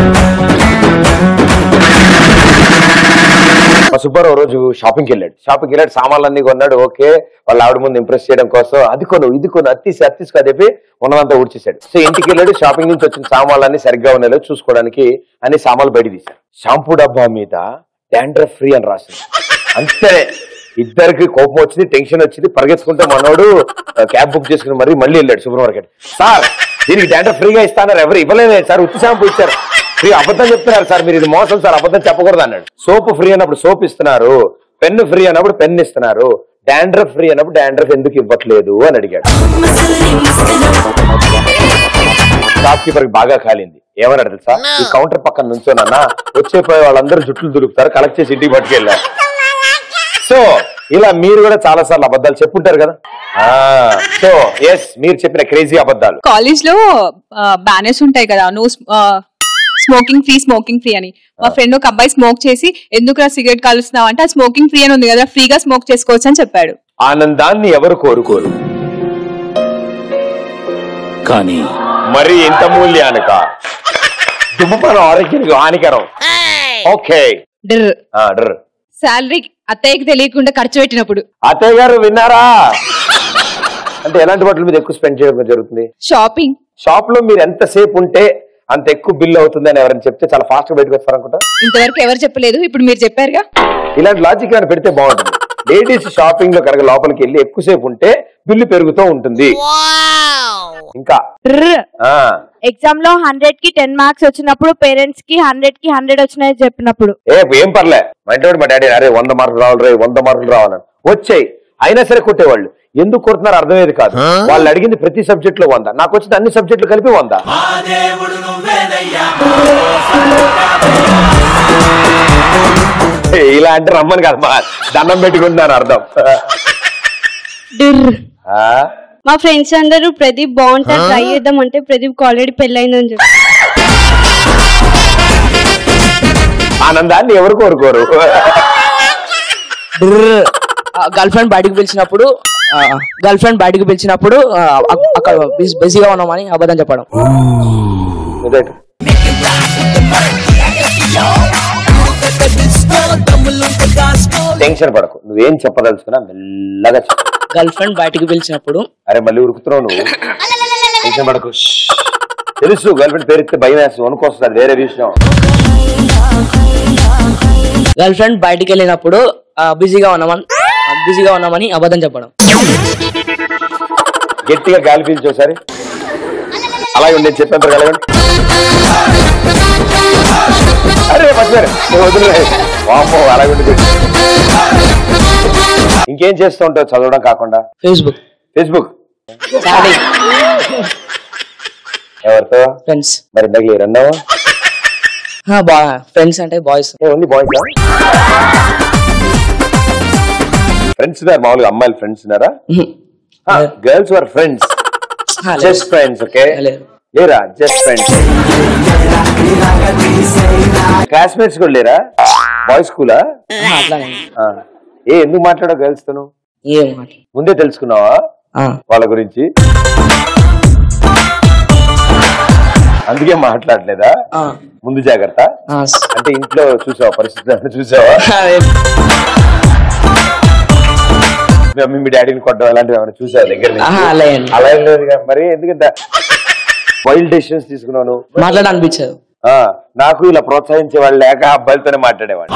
మా సుబ్బారావు రోజు షాపింగ్కి వెళ్ళాడు షాపింగ్కి వెళ్ళాడు సామాన్లన్నీ కొన్నాడు ఓకే వాళ్ళ ఆవిడ ముందు ఇంప్రెస్ చేయడం కోసం అది కొను ఇది కొను అత్తిసి అత్తిసి అని చెప్పి ఉన్నదంతా ఊడ్చేశాడు సో ఇంటికి వెళ్ళాడు షాపింగ్ నుంచి వచ్చిన సామాన్లన్నీ సరిగ్గా ఉన్నాయో చూసుకోవడానికి అన్ని సామాన్లు బయట తీశాడు షాంపూ డబ్బా మీద డాండ్రఫ్ ఫ్రీ అని రాసింది అంతే ఇద్దరికి కోపం వచ్చింది టెన్షన్ వచ్చింది పరిగెత్తుకుంటే మనోడు క్యాబ్ బుక్ చేసుకుని మరి మళ్ళీ వెళ్ళాడు సూపర్ మార్కెట్ సార్ దీనికి డాండ్రఫ్ ఫ్రీగా ఇస్తాన్నారు ఎవరు ఇవ్వలేదే సార్ ఉత్తి షాంపూ ఇచ్చారు ఫ్రీ అబద్ధం చెప్తున్నారు సార్ మీరు ఇది మోసం సార్ అబద్ధం చెప్పకూడదు అన్నాడు సోప్ ఫ్రీ అన్నప్పుడు సోప్ ఇస్తున్నారు పెన్ ఫ్రీ అన్నప్పుడు పెన్ ఇస్తున్నారు డాండ్రఫ్ ఫ్రీ అన్నప్పుడు డాండ్రఫ్ ఎందుకు ఇవ్వట్లేదు అని అడిగాడు షాప్ కీపర్ బాగా కాలింది ఏమన్నాడు తెలుసా ఈ కౌంటర్ పక్కన నుంచోనన్నా వచ్చే పోయే వాళ్ళందరూ జుట్లు దులుపుతారు కలెక్ట్ చేసి ఇంటికి పట్టుకెళ్ళారు సో ఇలా మీరు కూడా చాలా సార్లు అబద్ధాలు చెప్పుంటారు కదా సో ఎస్ మీరు చెప్పిన క్రేజీ అబద్ధాలు కాలేజ్ లో బ్యానర్స్ ఉంటాయి కదా no smoking free smoking free అని మా ఫ్రెండ్ ఒక అబ్బాయి స్మోక్ చేసి ఎందుకు సిగరెట్ కాలుస్తున్నావు అంటే ఆ స్మోకింగ్ ఫ్రీ అని ఉంది కదా ఫ్రీగా స్మోక్ చేసుకోవచ్చు అని చెప్పాడు ఆనందాన్ని ఎవరు కోరుకోరు కానీ మరి ఇంత మూల్యానిక దుమ్మపానం ఆరోగ్యానికి హానికరం ఓకే డ్ర్ ఆ, డ్ర్. శాలరీ అత్తయ్యకి తెలియకుండా ఖర్చు పెట్టినప్పుడు అత్తయ్య గారు విన్నారా అంటే ఎలాంటి వాటి మీద ఎక్కువ స్పెండ్ చేయడం జరుగుతుంది షాపింగ్ షాప్ లో మీరు ఎంతసేపు ఉంటే అంత ఎక్కువ బిల్ అవుతుంది అని ఎవరైనా చెప్తే చాలా ఫాస్ట్ గా బయటకు వస్తారు అనుకుంటా ఇంతవరకు ఎవరు చెప్పలేదు ఇప్పుడు మీరు చెప్పారుగా ఇలాంటి లాజిక్ ఏమైనా పెడితే బాగుంటుంది లేడీస్ షాపింగ్ లో కనుక లోపలికి వెళ్ళి ఎక్కువసేపు ఉంటే బిల్లు పెరుగుతూ ఉంటుంది ఇంకా ఆ ఎగ్జామ్ లో హండ్రెడ్ కి టెన్ మార్క్స్ వచ్చినప్పుడు పేరెంట్స్ కి హండ్రెడ్ కి హండ్రెడ్ వచ్చినాయి చెప్పినప్పుడు ఏ ఏం పర్లే మా ఇంటి వాడు మా డాడీ అరే వంద మార్కులు రావాలి రే వంద మార్కులు రావాలని వచ్చాయి అయినా సరే కొట్టేవాళ్ళు ఎందుకు కొడుతున్నారు అర్థమయ్యేది కాదు వాళ్ళు అడిగింది ప్రతి సబ్జెక్ట్ లో వంద నాకు వచ్చిన అన్ని సబ్జెక్టులు కలిపి వంద ఏ, ఇలా అంటే రమ్మని కాదు మా దండం పెట్టుకుంటున్నాను అర్థం ఆ, మా ఫ్రెండ్స్ అందరూ ప్రదీప్ బాగుంటారు ట్రై చేద్దాం అంటే ప్రదీప్ ఆల్రెడీ పెళ్ళైందని చెప్పి ఆనందాన్ని ఎవరు కోరుకోరు గర్ల్ ఫ్రెండ్ బయటకు పిలిచినప్పుడు గర్ల్ ఫ్రెండ్ బయటకు పిలిచినప్పుడు ఆ, అక్- అక్కడ బిజీ- బిజీగా ఉన్నామని అబద్ధం చెప్పడం ఇదేంటి? టెన్షన్ పడకు నువ్వేం చెప్పదలుచుకున్నా మెల్లగా చెప్పు గర్ల్ ఫ్రెండ్ బయటకు పిలిచినప్పుడు అరే మళ్ళీ ఉరుకుతున్నావు నువ్వు టెన్షన్ పడకు షష్. తెలుసు గర్ల్ ఫ్రెండ్ పేరు ఇస్తే భయం వేస్తుంది వణుకొస్తుంది అది వేరే విషయం గర్ల్ ఫ్రెండ్ బయటికి వెళ్ళినప్పుడు ఆ, బిజీగా ఉన్నామని ఆ, బిజీగా ఉన్నామని అబద్ధం చెప్పడం గట్టిగా గాలి పీల్చి ఒకసారి అలాగే ఉండి చెప్పేంత కలగండి అరే మర్చిపోయారు నువ్వు వదిలే వామ్మో అలాగే ఉండి ఇంకేం చేస్తూ ఉంటావు చదవడం కాకుండా ఫేస్బుక్ ఫేస్బుక్ చాటింగ్ ఎవరితో ఫ్రెండ్స్ మరి ఇందాక రెండవ బా ఫ్రెండ్స్ అంటే బాయ్స్ ఓన్లీ బాయ్స్ ఫ్రెండ్స్ ఉన్నారు మామూలుగా అమ్మాయిలు ఫ్రెండ్స్ ఉన్నారా girls are friends just friends okay లేరు. లేరా జస్ట్ ఫ్రెండ్స్ క్లాస్మేట్స్ కూడా లేరా బాయ్స్ స్కూలా అట్లానే ఏ ఎందుకు మాట్లాడావు గర్ల్స్ తోను ఏం మాట ముందే తెలుసుకున్నావా ఆ, వాళ్ళ గురించి అందుకే మాట్లాడలేదా ఆ, ముందు జాగ్రత్త ఆ, స్- అంటే ఇంట్లో చూసావా పరిస్థితి చూసావా మీ మమ్మీ మీ డాడీని కొట్టడం అలాంటివి ఏమైనా చూసావా దగ్గర నుంచి? ఆహా, అలా ఏం లేదు. అలా ఏం లేదు కదా. మరి ఎందుకంత వైల్డ్ డెసిషన్స్ తీసుకున్నాను మాట్లాడ అనిపించదు ఆ, నాకు ఇలా ప్రోత్సహించే వాళ్ళు లేక అబ్బాయిలతోనే మాట్లాడేవాడు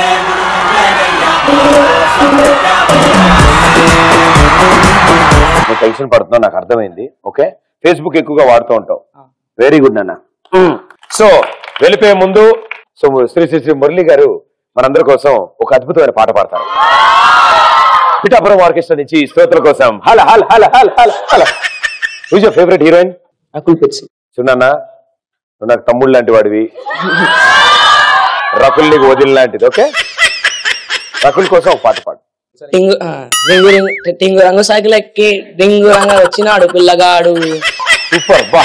నువ్వు టెన్షన్ పడుతున్నావు నాకు అర్థమైంది ఓకే ఫేస్బుక్ ఎక్కువగా వాడుతూ ఉంటావు వెరీ గుడ్ నాన్న సో వెళ్ళిపోయే ముందు సో శ్రీ శ్రీ శ్రీ మురళి గారు మనందరి కోసం ఒక అద్భుతమైన పాట పాడతారు పిఠాపురం ఆర్కెస్ట్రా నుంచి శ్రోతల కోసం హల హల హల హల హల హల హూజ్ యువర్ ఫేవరెట్ హీరోయిన్ అకుల్ పిచ్చి చూడన్నా నువ్వు నాకు తమ్ముడు లాంటి వాడివి రకుల్ నీకు వదిలి లాంటిది ఓకే రకుల్ కోసం ఒక పాట పాడు టింగు ఆ, రింగు రింగు టింగు రంగు సైకిల్ ఎక్కి రింగు రంగు వచ్చినాడు పిల్లగాడు సూపర్ బా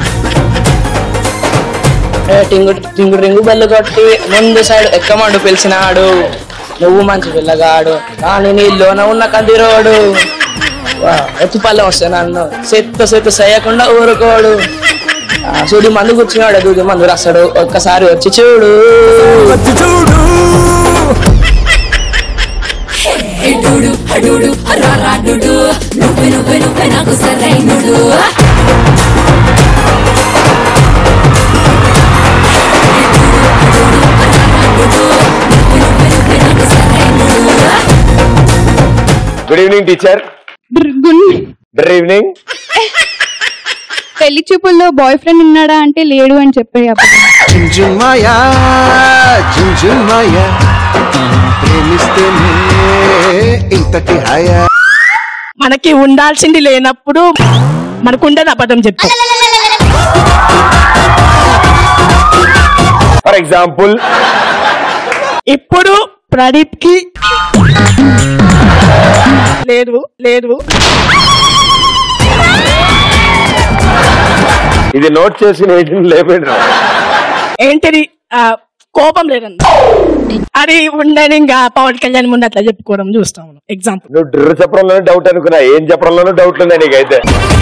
ఏ, టింగు టింగు రింగు బెల్లు కొట్టి ముందు సైడ్ ఎక్కమండు పిలిచినాడు నువ్వు మంచి పిల్లగాడు కానీ నీలోన ఉన్న కందిరోడు వా, ఎత్తుపల్లెం వస్తే నన్ను సెత్తు సెత్తు చేయకుండా ఊరుకోడు ఆ, సూది మందు కూర్చున్నాడు దూది మందు రాస్తాడు ఒక్కసారి వచ్చి చూడు ఎడుడు అడుడు రారాడుడు నువ్వే నువ్వే నువ్వే నాకు సరైనడు good evening teacher good evening పెళ్లి చూపుల్లో బాయ్ ఫ్రెండ్ ఉన్నాడా అంటే లేడు అని చెప్పే చుంచుమాయా చుంచుమాయా ప్రేమిస్తేనే ఇంతటి హాయా మనకి ఉండాల్సింది లేనప్పుడు మనకు ఉండదు అబద్ధం చెప్తాం ఫర్ ఎగ్జాంపుల్ ఇప్పుడు ప్రదీప్ కి లేదు లేదు ఇది నోట్ చేసి లేపండి ఏంటిది ఆ, కోపం లేదన్న అది ఉండని ఇంకా పవన్ కళ్యాణ్ ముందు అట్లా చెప్పుకోవడం చూస్తాం ఎగ్జాంపుల్ నువ్వు డ్రిర్ చెప్పడంలోనే డౌట్ అనుకున్నా ఏం చెప్పడంలోనూ డౌట్ ఉన్నాయి నీకైతే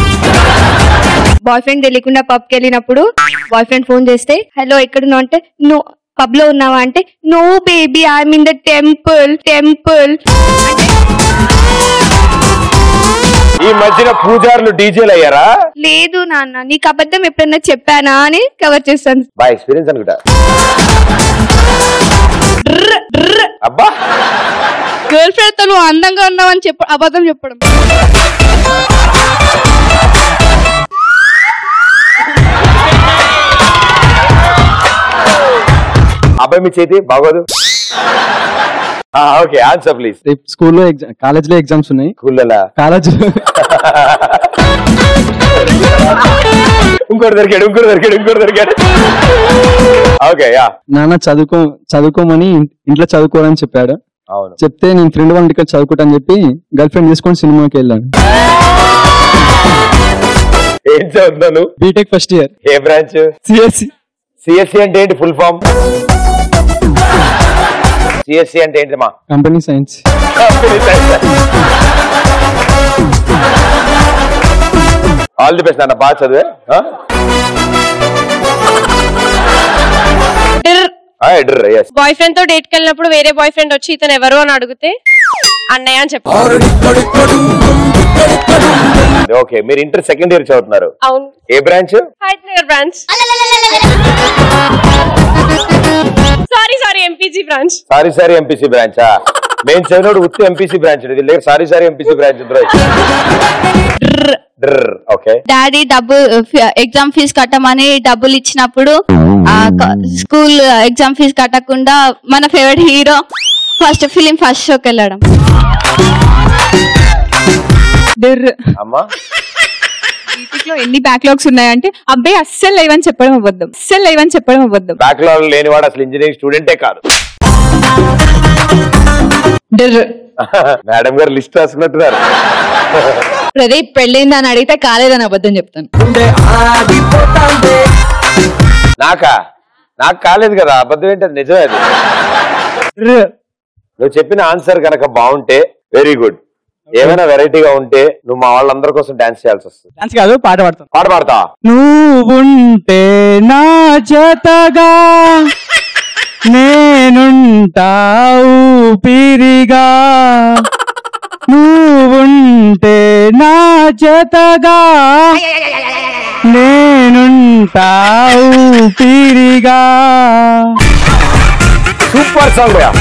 బాయ్ ఫ్రెండ్ తెలియకుండా పబ్ కి వెళ్ళినప్పుడు బాయ్ ఫ్రెండ్ ఫోన్ చేస్తే హలో ఎక్కడున్నావు అంటే నో పబ్ లో ఉన్నావా అంటే no baby I'm in the temple temple ఈ మధ్యన పూజారులు డీజేలు అయ్యారా లేదు నాన్న నీకు అబద్ధం ఎప్పుడన్నా చెప్పానా అని కవర్ చేస్తాను బా ఎక్స్పీరియన్స్ అనుకుంటా అబ్బా గర్ల్ ఫ్రెండ్ తో నువ్వు అందంగా ఉన్నావని చెప్ప అబద్ధం చెప్పడం అబ్బాయి మీ చేతి బాగోదు ఓకే ఆన్సర్ ప్లీజ్ రేపు స్కూల్లో ఎగ్జామ్ కాలేజ్లో ఎగ్జామ్స్ ఉన్నాయి స్కూల్లో కాలేజ్ ఇంకోటి దొరికాడు ఇంకోటి దొరికాడు ఇంకోటి దొరికాడు ఓకే యా నాన్న చదువుకో చదువుకోమని ఇన్- ఇంట్లో చదువుకోవాలని చెప్పాడు అవును చెప్తే నేను ఫ్రెండ్ వాళ్ళ ఇంటికి చదువుకుంటా అని చెప్పి గర్ల్ ఫ్రెండ్ తీసుకొని సినిమాకి వెళ్ళాను ఏం చదువుతున్నాను బీటెక్ ఫస్ట్ ఇయర్ ఏ బ్రాంచ్ సిఎస్సి సిఎస్సి అంటే ఏంటి ఫుల్ ఫామ్ సిఎస్సి అంటే ఏంటి మా company science all the best అన్న బాగా చదివే ఎడ్డర్ ఎస్ బాయ్ ఫ్రెండ్ తో డేట్ కి వెళ్ళినప్పుడు వేరే బాయ్ ఫ్రెండ్ వచ్చి ఇతను ఎవరు అని అడిగితే అన్నయ్య అని చెప్పారు ఓకే మీరు ఇంటర్ సెకండ్ ఇయర్ చదువుతున్నారు అవును ఏ బ్రాంచ్ హైట్ నగర్ branch sorry sorry MPG branch sorry sorry MPC బ్రాంచా మేము చదివినోడు ఉత్తి ఎంపీసీ బ్రాంచ్ వీళ్ళ దగ్గర sorry sorry MPC branch okay daddy డబ్బు ఎగ్జామ్ ఫీజు కట్టమని డబ్బులు ఇచ్చినప్పుడు ఆ, క- స్కూల్ ఎగ్జామ్ ఫీజు కట్టకుండా మన favourite hero first film first షోకి వెళ్ళడం డిర్ అమ్మా బీటెక్ లో ఎన్ని బ్యాక్లాగ్స్ ఉన్నాయంటే అబ్బాయి అస్సలు లేవని చెప్పడం అబద్ధం అస్సలు లేవని చెప్పడం అబద్ధం బ్యాక్లాగ్ లేనివాడు అసలు ఇంజనీరింగ్ స్టూడెంటే కాదు డిర్ మేడం గారు లిస్ట్ రాసుకున్నట్టున్నారు ప్రదీప్ పెళ్ళైందా అని అడిగితే కాలేదని అబద్ధం చెప్తాను నాకా నాకు కాలేదు కదా అబద్ధం ఏంటది నిజమే అది నువ్వు చెప్పిన ఆన్సర్ కనుక బాగుంటే వెరీ గుడ్ ఏమైనా వెరైటీగా ఉంటే నువ్వు మా వాళ్ళందరి కోసం డాన్స్ చేయాల్సి వస్తుంది డాన్స్ కాదు పాట పాడతాం పాట పాడతా నువ్వుంటే నా జతగా నేనుంటా ఊపిరిగా నువ్వుంటే నా జతగా నేనుంటా ఊపిరిగా సూపర్ సాంగ్ భయ్యా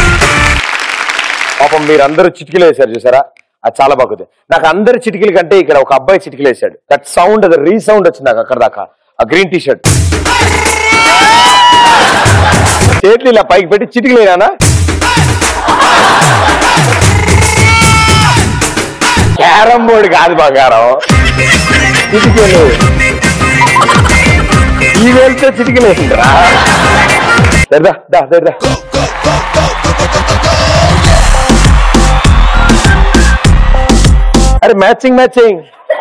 పాపం మీరు అందరూ చిటికలు వేశారు చూసారా అది చాలా బాగుంది నాకు అందరి చిటికల కంటే ఇక్కడ ఒక అబ్బాయి చిటికలు వేశాడు దట్ సౌండ్ అది రీ సౌండ్ వచ్చింది నాకు అక్కడ దాకా ఆ గ్రీన్ టీ షర్ట్ చేతులు ఇలా పైకి పెట్టి చిటికలేనా క్యారం బోర్డు కాదు బంగారం చిటికలు ఈ వేలతో చిటికలేసిందిరా దర్దా దా దర్దా అరే మ్యాచింగ్ మ్యాచింగ్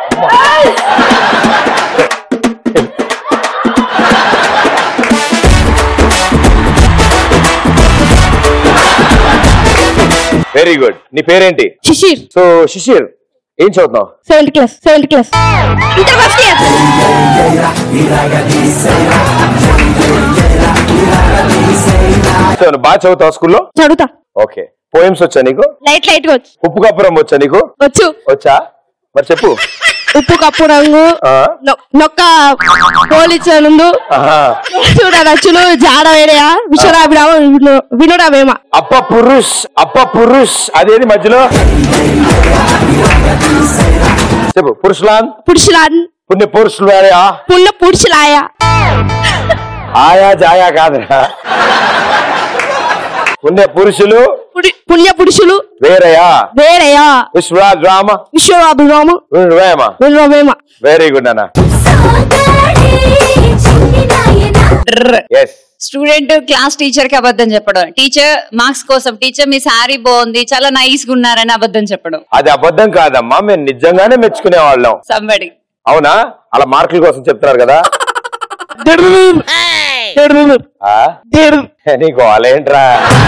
వెరీ గుడ్ నీ పేరేంటి శిశిర్ సో శిశిర్ ఏం చదువుతున్నావు seventh class seventh class inter first year so నువ్వు బాగా చదువుతావు స్కూల్లో చదువుతా ఓకే పోయిమ్స్ వచ్చా నీకు లైట్ లైట్ గా వచ్చు ఉప్పు కప్పురం వచ్చా నీకు వచ్చు వచ్చా మరి చెప్పు ఉప్పు కప్పు రంగు ఆ? నొ- నొక్క పోలిచనుందు ఆహా. చూడ రచ్చులు జాడ వేడయా విశ్వరాభిరామ వినురావేమ అప్ప పురుష్ అప్ప పురుష్ అదేది మధ్యలో చెప్పు పురుషులాన్ పురుషులాన్ పుణ్య పురుషులు ఆయా పున్న పురుషులాయ ఆయా జాయా కాదురా పుణ్య పురుషులు పుడి- పుణ్య పురుషులు వేరయా వేరయా విశ్వరాజ్ రామ విశ్వరాభిరామ వేమ వినురావేమ వెరీ గుడ్ అన్న ఎస్ స్టూడెంట్ క్లాస్ టీచర్ కి అబద్ధం చెప్పడం టీచర్ మార్క్స్ కోసం టీచర్ మీ శారీ బాగుంది చాలా నైస్ గా ఉన్నారని అబద్ధం చెప్పడం అది అబద్ధం కాదమ్మా మేము నిజంగానే మెచ్చుకునే వాళ్ళం సంబడి అవునా అలా మార్కుల కోసం చెప్తున్నారు కదా ఆ? నీకు వాళ్ళేంట్రా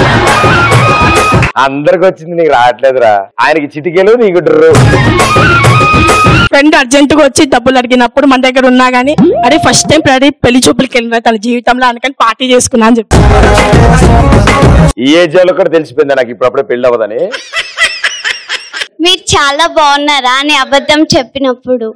అందరికి వచ్చింది నీకు రావట్లేదురా ఆయనకి చిటికెలు నీకు డ్రు ఫ్రెండ్ అర్జెంట్ గా వచ్చి డబ్బులు అడిగినప్పుడు మన దగ్గర ఉన్నా గానీ అరే ఫస్ట్ టైం ప్రదీప్ పెళ్లి చూపులకి వెళ్ళిన తన జీవితంలో అందుకని పార్టీ చేసుకున్నా అని చెప్పి ఈ ఏజ్ లో కూడా తెలిసిపోయింది నాకు ఇప్పుడప్పుడే పెళ్ళి అవ్వదని మీరు చాలా బాగున్నారా అని అబద్ధం చెప్పినప్పుడు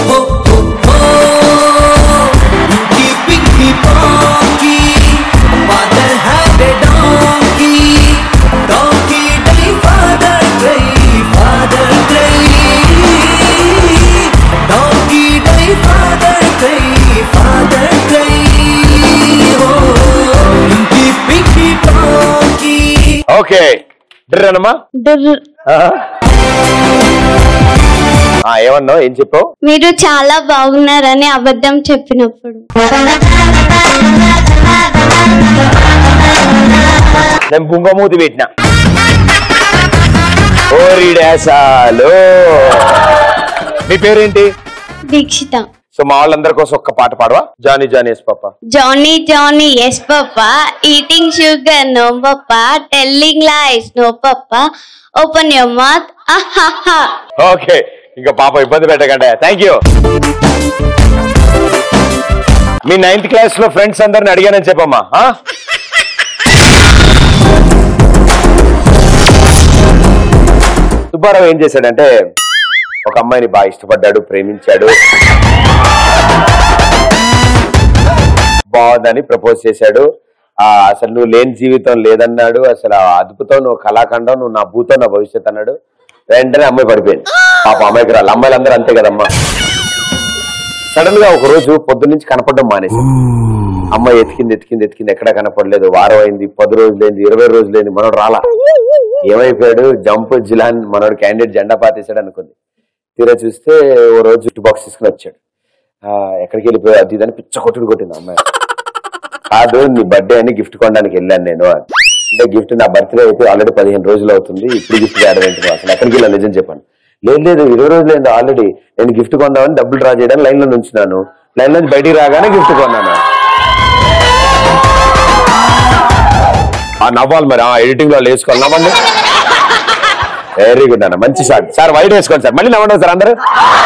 ఓకే డ్ర్ అనమ్మా ఆ? ఆ, ఏమన్నావు ఏం చెప్పావు మీరు చాలా బాగున్నారని అబద్ధం చెప్పినప్పుడు నేను బుంగమూతి పెట్టిన ఓరిడేసాలు మీ పేరేంటి దీక్షిత సో మా వాళ్ళందరి కోసం ఒక్క పాట పాడవా Johnny Johnny yes papa Johnny Johnny yes papa eating sugar no papa telling lies no papa open your mouth ఆహాహా ఓకే ఇంకా పాప ఇబ్బంది పెట్టకండి థ్యాంక్ యూ మీ నైన్త్ క్లాస్ లో ఫ్రెండ్స్ అందరిని అడిగానని చెప్పమ్మా ఆ? సుబ్బారావు ఏం చేశాడంటే ఒక అమ్మాయిని బాగా ఇష్టపడ్డాడు ప్రేమించాడు బాగుందని ప్రపోజ్ చేశాడు ఆ అసలు నువ్వు లేని జీవితం లేదన్నాడు అసలు ఆ అద్భుతం నువ్వు కళాఖండం నువ్వు నా భూతం నా భవిష్యత్ అన్నాడు వెంటనే అమ్మాయి పడిపోయింది పాప అమ్మాయికి రాలి అమ్మాయిలందరూ అంతే కదమ్మా సడన్ గా ఒక రోజు పొద్దు నుంచి కనపడడం మానేసి అమ్మాయి ఎతికింది ఎతికింది ఎతికింది ఎక్కడా కనపడలేదు వారం అయింది పది రోజులైంది ఇరవై రోజులైంది మనోడు రాలా ఏమైపోయాడు జంప్ జిలాన్ మనోడు క్యాండిడేట్ జెండా పాతేశాడు అనుకుంది తీరా చూస్తే ఓ రోజు గిఫ్ట్ బాక్స్ తీసుకుని వచ్చాడు ఆ, ఎక్కడికి వెళ్ళిపోయావు అది ఇదని పిచ్చ కొట్టుడు కొట్టింది అమ్మాయి కాదు నీ బర్త్డే అని గిఫ్ట్ కొనడానికి వెళ్ళాను నేను అని. అంటే గిఫ్ట్ నా బర్త్డే అయితే ఆల్రెడీ పదిహేను రోజులు అవుతుంది ఇప్పుడు గిఫ్ట్ తేడం ఏంటి నువ్వు అసలు ఎక్కడికి వెళ్ళాను నిజం చెప్పాను లేదు లేదు ఇరవై రోజులు అయింది ఆల్రెడీ నేను గిఫ్ట్ కొందామని డబ్బులు డ్రా చేయడానికి లైన్ లో ఉంచున్నాను లైన్ నుంచి బయటికి రాగానే గిఫ్ట్ కొన్నాను ఆ నవ్వాలి మరి ఆ ఎడిటింగ్ లో వేసుకోవాలి నవ్వండి వెరీ గుడ్ అన్న మంచి షాట్ సార్ వైట్ వేసుకోండి సార్ మళ్ళీ నవ్వండి సార్ అందరూ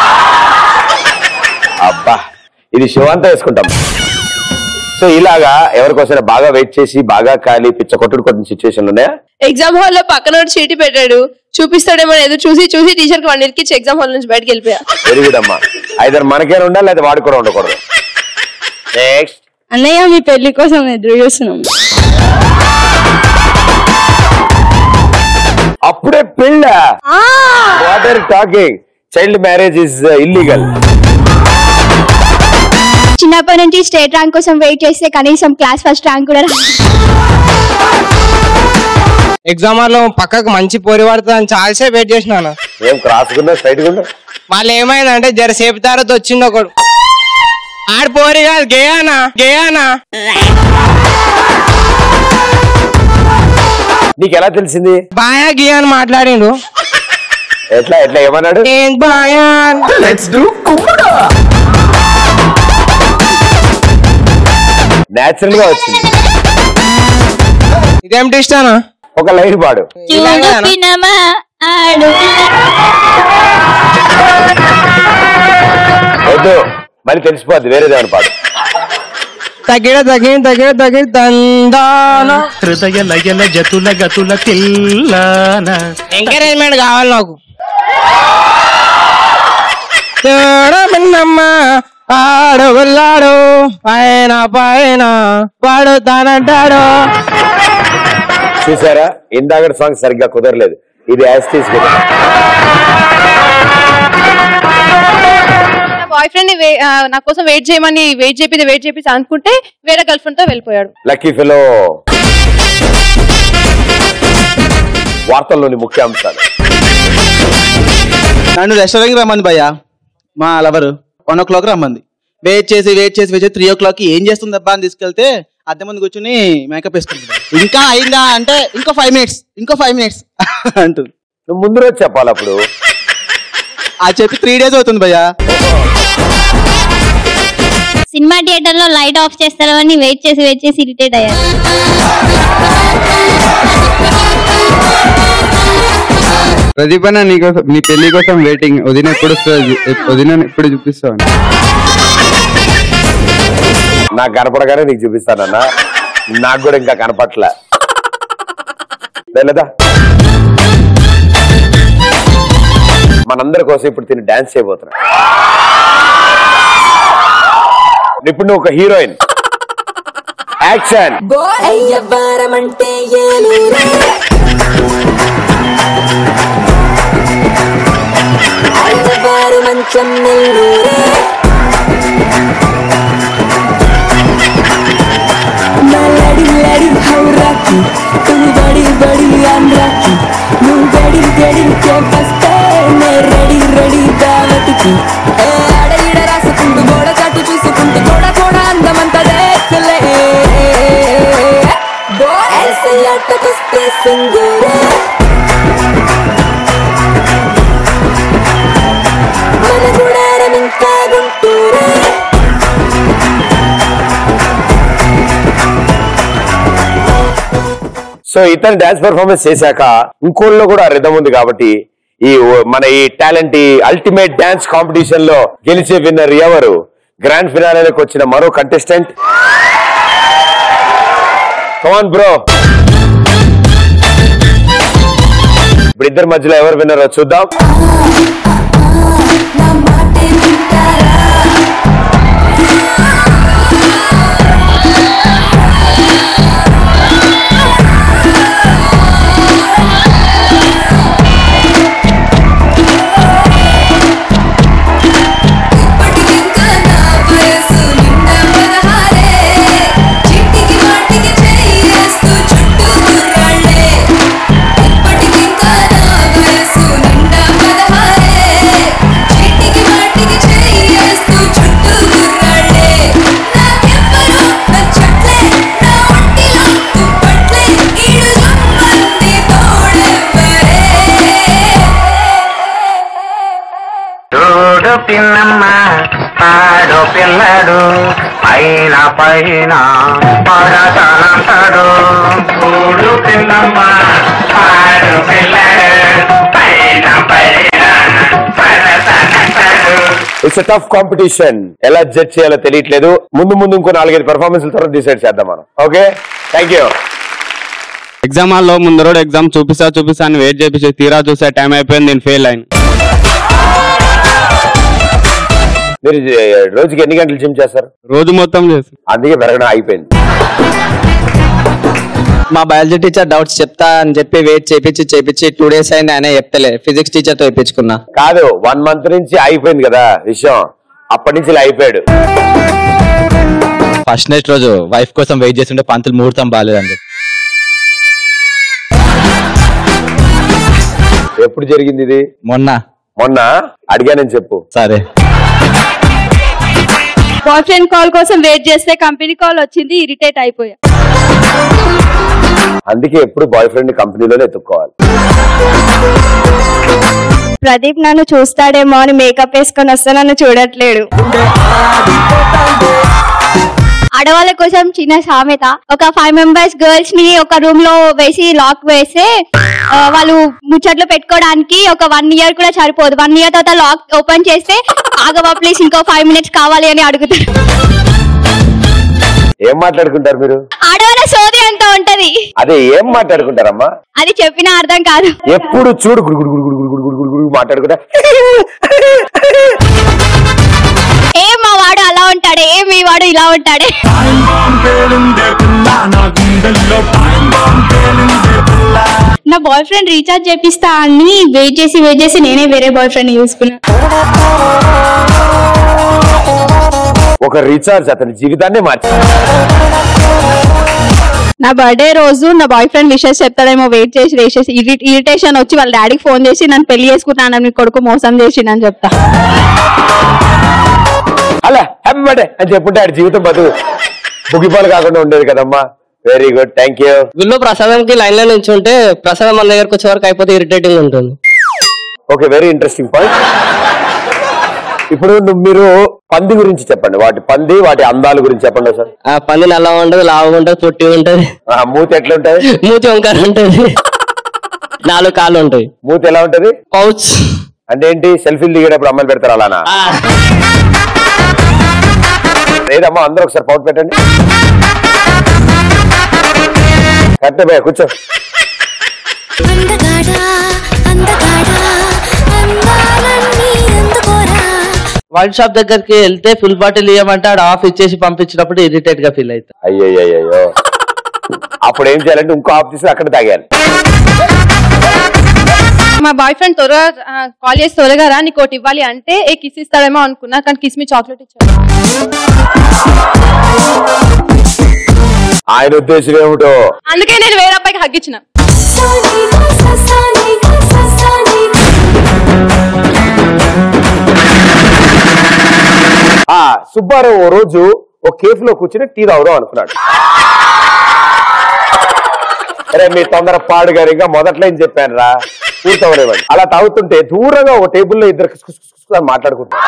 అబ్బా ఇది షో అంతా వేసుకుంటాం సో ఇలాగా ఎవరికోసం బాగా వెయిట్ చేసి బాగా కాలి పిచ్చ కొట్టుడు కొట్టిన సిచ్యువేషన్లు ఉన్నాయా ఎగ్జామ్ హాల్ లో పక్కన చీటి పెట్టాడు చూపిస్తాడేమో ఎదురు చూసి చూసి టీచర్ కి వన్ ఇచ్చి ఎగ్జామ్ హాల్ నుంచి బయటకు వెళ్ళిపోయా వెరీ గుడ్ అమ్మా ఐదర్ మనకే ఉండాలి లేదా వాడు కూడా ఉండకూడదు నెక్స్ట్ అన్నయ్య మీ పెళ్లి కోసం ఎదురు చూస్తున్నాం అప్పుడే పెళ్ళ what are talking child marriage is illegal చిన్నప్పటి నుంచి స్టేట్ ర్యాంక్ కోసం వెయిట్ చేస్తే కనీసం క్లాస్ ఫస్ట్ ర్యాంక్ కూడా రా- ఎగ్జామ్ లో పక్కకు మంచి పోరి పడుతుంది అని చాలాసేపు వెయిట్ చేసినాను ఏం క్రాస్ గుందా స్ట్రైట్ గుందా వాళ్ళు ఏమైందంటే జర సేపు తర్వాత వచ్చింది ఒకడు ఆడు పోరి కాదు గేయానా గేయానా నీకు ఎలా తెలిసింది బాయా గియా అని మాట్లాడిండు ఎట్లా ఎట్లా ఏమన్నాడు ఏం బాయా లెట్స్ డూ నేచురల్ గా వచ్చింది ఇదేం టెస్ట్ అనా ఒక లైన్ పాడు చూపినమా ఆడు వద్దు మళ్ళీ తెలిసిపోద్ది వేరేదేమని పాడు తగిన తగిన తగిన తగిన తందాన హృదయ లయల జతుల గతుల తిల్లాన ఎంకరేజ్మెంట్ కావాలి నాకు చూడమన్నమ్మ ఆడు వెళ్ళాడు పైన పైన పడుతానంటాడు చూసారా ఇందాక సాంగ్ సరిగ్గా కుదరలేదు ఇది యాజ్ తీసుకుంది బాయ్ ఫ్రెండ్ ని వే- ఆ, నా కోసం వెయిట్ చేయమని వెయిట్ చేపిది వెయిట్ చేపిసి అనుకుంటే వేరే గర్ల్ ఫ్రెండ్ తో వెళ్ళిపోయాడు లక్కీ ఫిలో వార్తల్లోని ముఖ్యాంశాలు నన్ను రెస్టారెంట్కి రమ్మంది భయ్య మా లవర్ వన్ ఓ క్లాక్ రమ్మంది వెయిట్ చేసి వెయిట్ చేసి వెయిట్ చేసి త్రీ ఓ క్లాక్ ఏం చేస్తుంది అబ్బా అని తీసుకెళ్తే అద్దె ముందు కూర్చుని మేకప్ వేసుకుంటుంది ఇంకా అయిందా అంటే ఇంకో ఫైవ్ మినిట్స్ ఇంకో ఫైవ్ మినిట్స్ అంటుంది నువ్వు ముందు రోజు చెప్పాలి అప్పుడు అది చెప్పి త్రీ డేస్ అవుతుంది భయ్యా సినిమా థియేటర్ లో లైట్ ఆఫ్ చేస్తారని వెయిట్ చేసి వెయిట్ చేసి ఇరిటేట్ అయ్యారు ప్రదీప్ అన్న నీకోసం నీ పెళ్లి కోసం వెయిటింగ్ వదిన ఎప్పుడు వస్తుంది వదిన ఎప్పుడు చూపిస్తావు నాకు కనపడగానే నీకు చూపిస్తానన్నా నాకు కూడా ఇంకా కనపట్లే వెళ్ళదా మనందరి కోసం ఇప్పుడు తిని డాన్స్ చేయబోతున్నా ఇప్పుడు నువ్వు ఒక హీరోయిన్ యాక్షన్ అయ్యవ్వారమంటే ఏలూరే అయ్యవారు మంచం నెల్లూరే నా లడి లడి హౌరాకి తుని బడి బడి ఆంధ్రాకి నువ్వు గడి గడికే వస్తే నే రెడీ రెడీ దావతికి ఏ ఆడ ఈడ రాసుకుంటూ గోడ చాటు చూసుకుంటూ కూడా కూడా అందమంతా దేశలే ऐसे అట్టకొస్తే సింగూరే మన గుడారం ఇంకా గుంటూరే సో ఇతను డాన్స్ పెర్ఫార్మెన్స్ చేశాక ఇంకోళ్ళలో కూడా రిధం ఉంది కాబట్టి ఈ ఓ- మన ఈ టాలెంట్ ఈ అల్టిమేట్ డాన్స్ కాంపిటీషన్ లో గెలిచే విన్నర్ ఎవరు గ్రాండ్ ఫినాలేకి వచ్చిన మరో కంటెస్టెంట్ కమాన్ బ్రో ఇప్పుడు ఇద్దరి మధ్యలో ఎవరు విన్నారో చూద్దాం వయసు నిండా పదహారే చిట్టికి మాటికి చేయేస్తూ చుట్టూ గుర్రాళ్ళే ఇప్పటికింకా నా వయసు నిండా పదహారే చిట్టికి మాటికి చేయేస్తూ చుట్టూ గుర్రాళ్ళే నాకెవ్వరూ నచ్చట్లే నా ఒంటిలో దుప్పట్లే ఈడు జమ్మంది తోడెవ్వరే చూడు పిన్నమ్మ పాడు పిల్లడు పైన పైన పడతానంటాడు చూడు పిన్నమ్మ పాడు పిల్లడు పైన పైన పడతానంటాడు ఇట్స్ టఫ్ కాంపిటీషన్ ఎలా జడ్జ్ చేయాలో తెలియట్లేదు ముందు ముందు ఇంకో నాలుగైదు పెర్ఫార్మెన్స్ తర్వాత డిసైడ్ చేద్దాం మనం ఓకే థ్యాంక్ యూ ఎగ్జామ్ హాల్లో ముందు రోజు ఎగ్జామ్ చూపిస్తా చూపిస్తా అని వెయిట్ చేపించి తీరా చూసే టైం అయిపోయింది నేను ఫెయిల్ అయింది మీరు జ- రోజుకి ఎన్ని గంటలు జిమ్ చేస్తారు రోజు మొత్తం చేసి అందుకే పెరగడం అయిపోయింది మా బయాలజీ టీచర్ డౌట్స్ చెప్తా అని చెప్పి వెయిట్ చేపించి చేపించి టూ డేస్ అయింది ఆయన చెప్తలే ఫిజిక్స్ టీచర్ తో ఇప్పించుకున్నా కాదు వన్ మంత్ నుంచి అయిపోయింది కదా విషయం అప్పటి నుంచి ఇలా అయిపోయాడు ఫస్ట్ నైట్ రోజు వైఫ్ కోసం వెయిట్ చేస్తుంటే పంతులు ముహూర్తం బాగాలేదని చెప్పి ఎప్పుడు జరిగింది ఇది మొన్న మొన్న అడిగానని చెప్పు సరే బాయ్ ఫ్రెండ్ కాల్ కోసం వెయిట్ చేస్తే కంపెనీ కాల్ వచ్చింది ఇరిటేట్ అయిపోయా అందుకే ఎప్పుడు బాయ్ ఫ్రెండ్ కంపెనీలోనే ఎత్తుక్కోవాలి ప్రదీప్ నన్ను చూస్తాడేమో అని మేకప్ వేసుకొని వస్తే నన్ను చూడట్లేడు ఆ ఆడవాళ్ళ కోసం చిన్న సామెత ఒక ఫైవ్ మెంబర్స్ గర్ల్స్ ని ఒక రూమ్ లో వేసి లాక్ వేస్తే ఆ, వాళ్ళు ముచ్చట్లు పెట్టుకోవడానికి ఒక వన్ ఇయర్ కూడా సరిపోదు వన్ ఇయర్ తర్వాత లాక్ ఓపెన్ చేస్తే ఆగవా ప్లీజ్ ఇంకో ఫైవ్ మినిట్స్ కావాలి అని అడుగుతారు ఏం మాట్లాడుకుంటారు మీరు ఆడవాళ్ళ సోది అంత ఉంటది అదే ఏం మాట్లాడుకుంటారమ్మా అది చెప్పిన అర్థం కాదు ఎప్పుడు చూడు గుడు గుడు గుడు గుడు గుడు గుడు గుడు గుడు మాట్లాడుకుంటా ఏం మా వాడు అలా ఉంటాడే ఏం మీ వాడు ఇలా ఉంటాడే నా బాయ్ ఫ్రెండ్ రీఛార్జ్ చేపిస్తా అని వెయిట్ చేసి వెయిట్ చేసి నేనే వేరే బాయ్ ఫ్రెండ్ చూసుకున్నా ఒక రీఛార్జ్ అతని జీవితాన్ని మార్చి నా బర్త్డే రోజు నా బాయ్ ఫ్రెండ్ విషెస్ చెప్తాడేమో వెయిట్ చేసి వేసేసి ఇరిటేషన్ వచ్చి వాళ్ళ డాడీకి ఫోన్ చేసి నన్ను పెళ్లి చేసుకుంటానని నీ కొడుకు మోసం చేసిందని చెప్తా అలా హ్యాపీ బర్త్డే అని చెప్పుంటే ఆడి జీవితం బతుకు బుగిపాలు కాకుండా ఉండేది కదమ్మా వెరీ గుడ్ థ్యాంక్ యూ గుళ్ళో ప్రసాదంకి లైన్ లో నుంచి ఉంటే ప్రసాదం మన దగ్గరకు వచ్చే వరకు అయిపోతే ఇరిటేటింగ్ ఉంటుంది ఓకే వెరీ ఇంట్రెస్టింగ్ పాయింట్ ఇప్పుడు నువ్వు మీరు పంది గురించి చెప్పండి వాటి పంది వాటి అందాల గురించి చెప్పండి సార్ ఆ పంది నల్ల ఉంటది లావుగా ఉంటది పొట్టి ఉంటది మూతి ఎట్లా ఉంటది మూతి వంకర ఉంటది నాలుగు కాళ్ళు ఉంటాయి మూతి ఎలా ఉంటది పౌచ్ అంటే ఏంటి సెల్ఫీలు దిగేటప్పుడు అమ్మాయిలు పెడతారు అలానా లేదమ్మా అందరూ ఒకసారి పౌట్ పెట్టండి కరెక్టే భయ్య కూర్చో వైన్ షాప్ దగ్గరికి వెళ్తే ఫుల్ బాటిల్ ఇవ్వమంటే ఆడ ఆఫ్ ఇచ్చేసి పంపించినప్పుడు ఇరిటేట్ గా ఫీల్ అవుతా అయ్యయ్యో అప్పుడు ఏం చేయాలంటే ఇంకో ఆఫ్ తీసి అక్కడ తాగాలి మా బాయ్ ఫ్రెండ్ త్వరగా కాల్ చేసి త్వరగా రా నీకు ఒకటి ఇవ్వాలి అంటే ఏ కిస్ ఇస్తాడేమో అనుకున్నా కానీ కిస్ మీ చాక్లెట్ ఇచ్చాడు ఆయన ఉద్దేశం ఏమిటో అందుకే నేను వేరే అబ్బాయికి హగ్ ఇచ్చిన ఆ సుబ్బారావు ఓ రోజు ఓ కేఫ్ లో కూర్చుని టీ తాగుదాం అనుకున్నాడు అరే మీ తొందర పాడు గారు ఇంకా మొదట్లో ఏం చెప్పాను రా పూర్తవలేవాడు అలా తాగుతుంటే దూరంగా ఒక టేబుల్లో ఇద్దరు కుస్ కుస్ కుస్ కుస్ అని మాట్లాడుకుంటున్నారు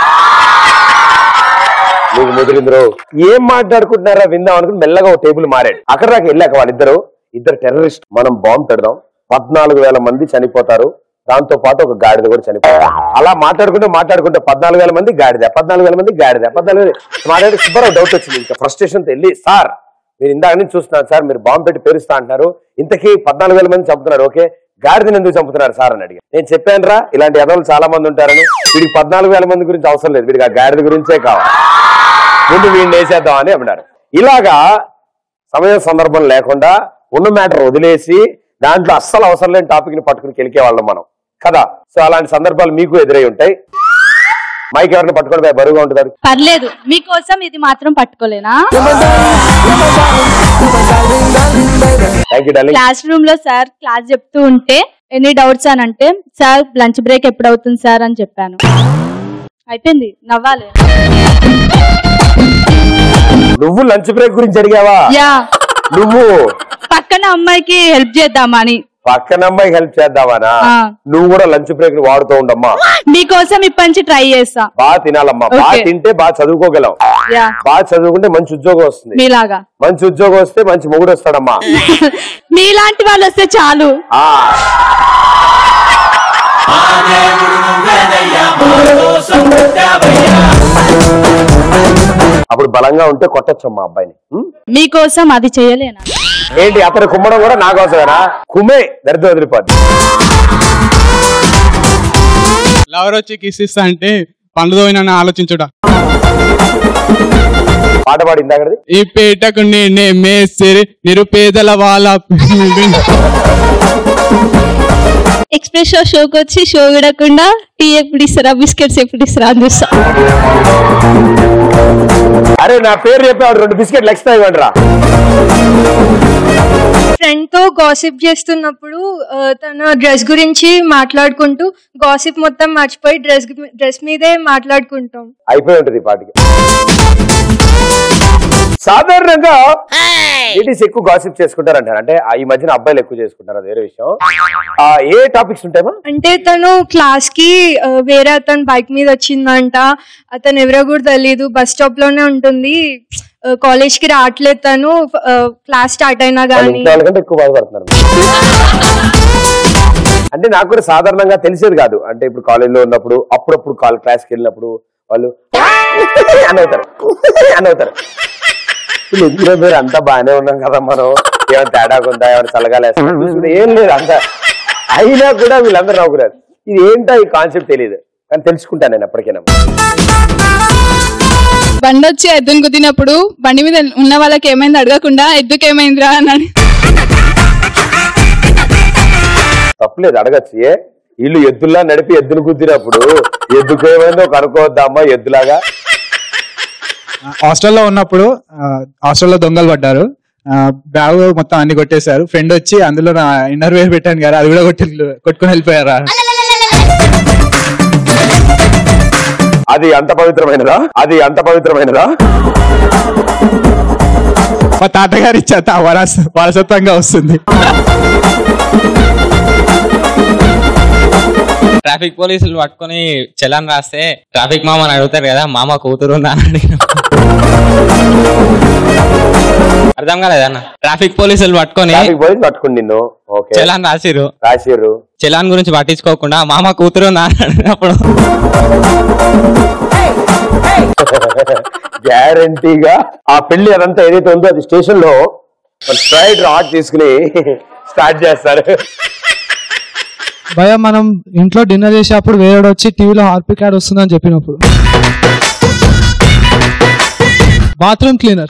మీకు ముదిరింద్రు ఏం మాట్లాడుకుంటున్నారా విందాం అనుకుని మెల్లగా ఒక టేబుల్ మారాడు అక్కడ దాకా వెళ్ళాక వాళ్ళిద్దరు ఇద్దరు టెర్రరిస్ట్ మనం బాంబు పెడదాం పద్నాలుగు వేల మంది చనిపోతారు దాంతో పాటు ఒక గాడిద కూడా చనిపోతారు అలా మాట్లాడుకుంటూ మాట్లాడుకుంటే పద్నాలుగు వేల మంది గాడిద పద్నాలుగు వేల మంది గాడిద పద్నాలుగు వేల మాట్లాడి సుబ్బారావు డౌట్ వచ్చింది ఇంకా ఫ్రస్ట్రేషన్ తో వెళ్ళి సార్ మీరు ఇందాక నుంచి చూస్తున్నారు సార్ మీరు బాంబు పెట్టి పేరుస్తా అంటున్నారు ఇంతకీ పద్నాలుగు వేల మంది చంపుతున్నారు ఓకే గాడిదని ఎందుకు చంపుతున్నారు సార్ అని అడిగా నేను చెప్పాను రా ఇలాంటి ఎదవలు చాలా మంది ఉంటారని వీడికి పద్నాలుగు వేల మంది గురించి అవసరం లేదు వీడికి ఆ గాడిద గురించే కావాలి ముందు వీడిని వేసేద్దాం అని అన్నారు ఇలాగా సమయం సందర్భం లేకుండా ఉన్న మ్యాటర్ వదిలేసి దాంట్లో అస్సలు అవసరం లేని టాపిక్ ని పట్టుకుని కెలికే వాళ్ళం మనం కదా సో అలాంటి సందర్భాలు మీకు ఎదురై ఉంటాయి మైక్ ఎవరిని పట్టుకొని పోయి బరువుగా ఉంటుంది అది. పర్లేదు మీకోసం ఇది మాత్రం పట్టుకోలేనా thank you darling classroom లో సార్ క్లాస్ చెప్తూ ఉంటే ఎన్ని డౌట్స్ అని అంటే సార్ లంచ్ బ్రేక్ ఎప్పుడు అవుతుంది సార్ అని చెప్పాను అయిపోయింది నవ్వాలి నువ్వు లంచ్ బ్రేక్ గురించి అడిగావా యా నువ్వు పక్కన అమ్మాయికి హెల్ప్ చేద్దామని పక్కన అమ్మాయికి హెల్ప్ చేద్దామనా ఆ. నువ్వు కూడా లంచ్ బ్రేక్ వాడుతూ ఉండమ్మా మీకోసం ఇప్పటి నుంచి ట్రై చేస్తా బాగా తినాలమ్మా బాగా Okay. తింటే బాగా చదువుకోగలం యా బాగా చదువుకుంటే మంచి ఉద్యోగం వస్తుంది మీలాగా మంచి ఉద్యోగం వస్తే మంచి మొగుడు వస్తాడమ్మా మీలాంటి వాళ్ళు వస్తే చాలు ఆ అప్పుడు బలంగా ఉంటే కొట్టచ్చమ్మా అబ్బాయిని ఉం? మీకోసం అది చేయలేనా ఏంటి అతను కుమ్మడం కూడా నా కోసమేనా కుమ్మే దరిద్రం వదిలిపోద్ది లవర్ వచ్చి కిస్ ఇస్తా అంటే పండ్లు తోయిన ఆలోచించుడా పాట పాడి ఇందాకది ఈ పేటకు నేనే మేస్తిరి నిరుపేదల వాళ్ళ ఎక్స్ప్రెస్ షో షోకి వచ్చి షో విడకుండా టీ ఎప్పుడు ఇస్తారా బిస్కెట్స్ ఎప్పుడు ఇస్తారా అని చూస్తా అరే నా పేరు చెప్పాడు రెండు బిస్కెట్లు ఎక్స్ట్రా ఇవ్వండి రా ఫ్రెండ్ తో గాసిప్ చేస్తున్నప్పుడు ఆ, తన డ్రెస్ గురించి మాట్లాడుకుంటూ గాసిప్ మొత్తం మర్చిపోయి డ్రెస్ డ్రెస్ మీదే మాట్లాడుకుంటాం అయిపోయి ఉంటది ఈ పాటికి సాధారణంగా లేడీస్ ఎక్కువ గాసిప్ చేసుకుంటారంటారు అంటే ఆ ఈ మధ్యన అబ్బాయిలు ఎక్కువ చేసుకుంటారు అది వేరే విషయం ఆ, ఏ టాపిక్స్ ఉంటాయమ్మా అంటే తను క్లాస్ కి ఆ, వేరే అతను బైక్ మీద వచ్చిందంట అతను ఎవరో కూడా తెలియదు బస్ స్టాప్ లోనే ఉంటుంది కాలేజ్ కి రావట్లేదు తను క్లాస్ స్టార్ట్ అయినా వాళ్ళు గానీ ఇంట్లో వాళ్ళకంటే ఎక్కువ బాధపడుతున్నారు అంటే నాకు కూడా సాధారణంగా తెలిసేది కాదు అంటే ఇప్పుడు కాలేజ్ లో ఉన్నప్పుడు అప్పుడప్పుడు కాల్ క్లాస్కి వెళ్ళినప్పుడు వాళ్ళు అని అవుతారు అని అవుతారు వీళ్ళు ఎందుకురా మీరు అంతా బాగానే ఉన్నాం కదా మనం ఏమైనా తేడా ఉందా ఏమైనా చల్లగాలేస్తా ఏం లేదు అంత అయినా కూడా వీళ్ళందరూ నవ్వుకున్నారు ఇది ఏంటో ఈ కాన్సెప్ట్ తెలియదు కానీ తెలుసుకుంటాను నేను ఎప్పటికైనా బండి వచ్చి ఎద్దును గుద్దినప్పుడు బండి మీద ఉన్న వాళ్ళకి ఏమైంది అడగకుండా ఎద్దుకు ఏమైందిరా అని తప్పలేదు అడగచ్చు ఏ వీళ్ళు ఎద్దుల్లా నడిపి ఎద్దును గుద్దినప్పుడు ఎద్దుకు ఏమైందో కనుక్కోవద్దమ్మా ఎద్దులాగా హాస్టల్లో ఉన్నప్పుడు ఆ, హాస్టల్లో దొంగలు పడ్డారు ఆ, బ్యాగ్ మొత్తం అన్ని కొట్టేశారు ఫ్రెండ్ వచ్చి అందులో నా ఇన్నర్ వేర్ పెట్టాను కదా అది కూడా కొట్టి కొట్టుకుని వెళ్ళిపోయారా అది అంత పవిత్రమైనదా అది అంత పవిత్రమైనదా మా తాతగారి చేత వారస వారసత్వంగా వస్తుంది ట్రాఫిక్ పోలీసులు పట్టుకొని చలాన్ రాస్తే ట్రాఫిక్ మామని అడుగుతారు కదా మామ కూతురు ఉందా అని అడిగిన అర్థం కాలేదన్న ట్రాఫిక్ పోలీసులు పట్టుకొని ట్రాఫిక్ పోలీస్ పట్టుకుని నిన్ను ఓకే చలాన్ రాసిర్రు రాసిర్రు చలాన్ గురించి పట్టించుకోకుండా మామ కూతురు ఉందా అని అడిగినప్పుడు గ్యారంటీగా ఆ పెళ్లి అదంతా ఏదైతే ఉందో అది స్టేషన్ లో స్ట్రైట్ రాడ్ తీసుకుని స్టార్ట్ చేస్తారు భయ మనం ఇంట్లో డిన్నర్ చేసేటప్పుడు వేరేడు వచ్చి టీవీలో హార్పిక్ యాడ్ వస్తుందని చెప్పినప్పుడు బాత్రూమ్ క్లీనర్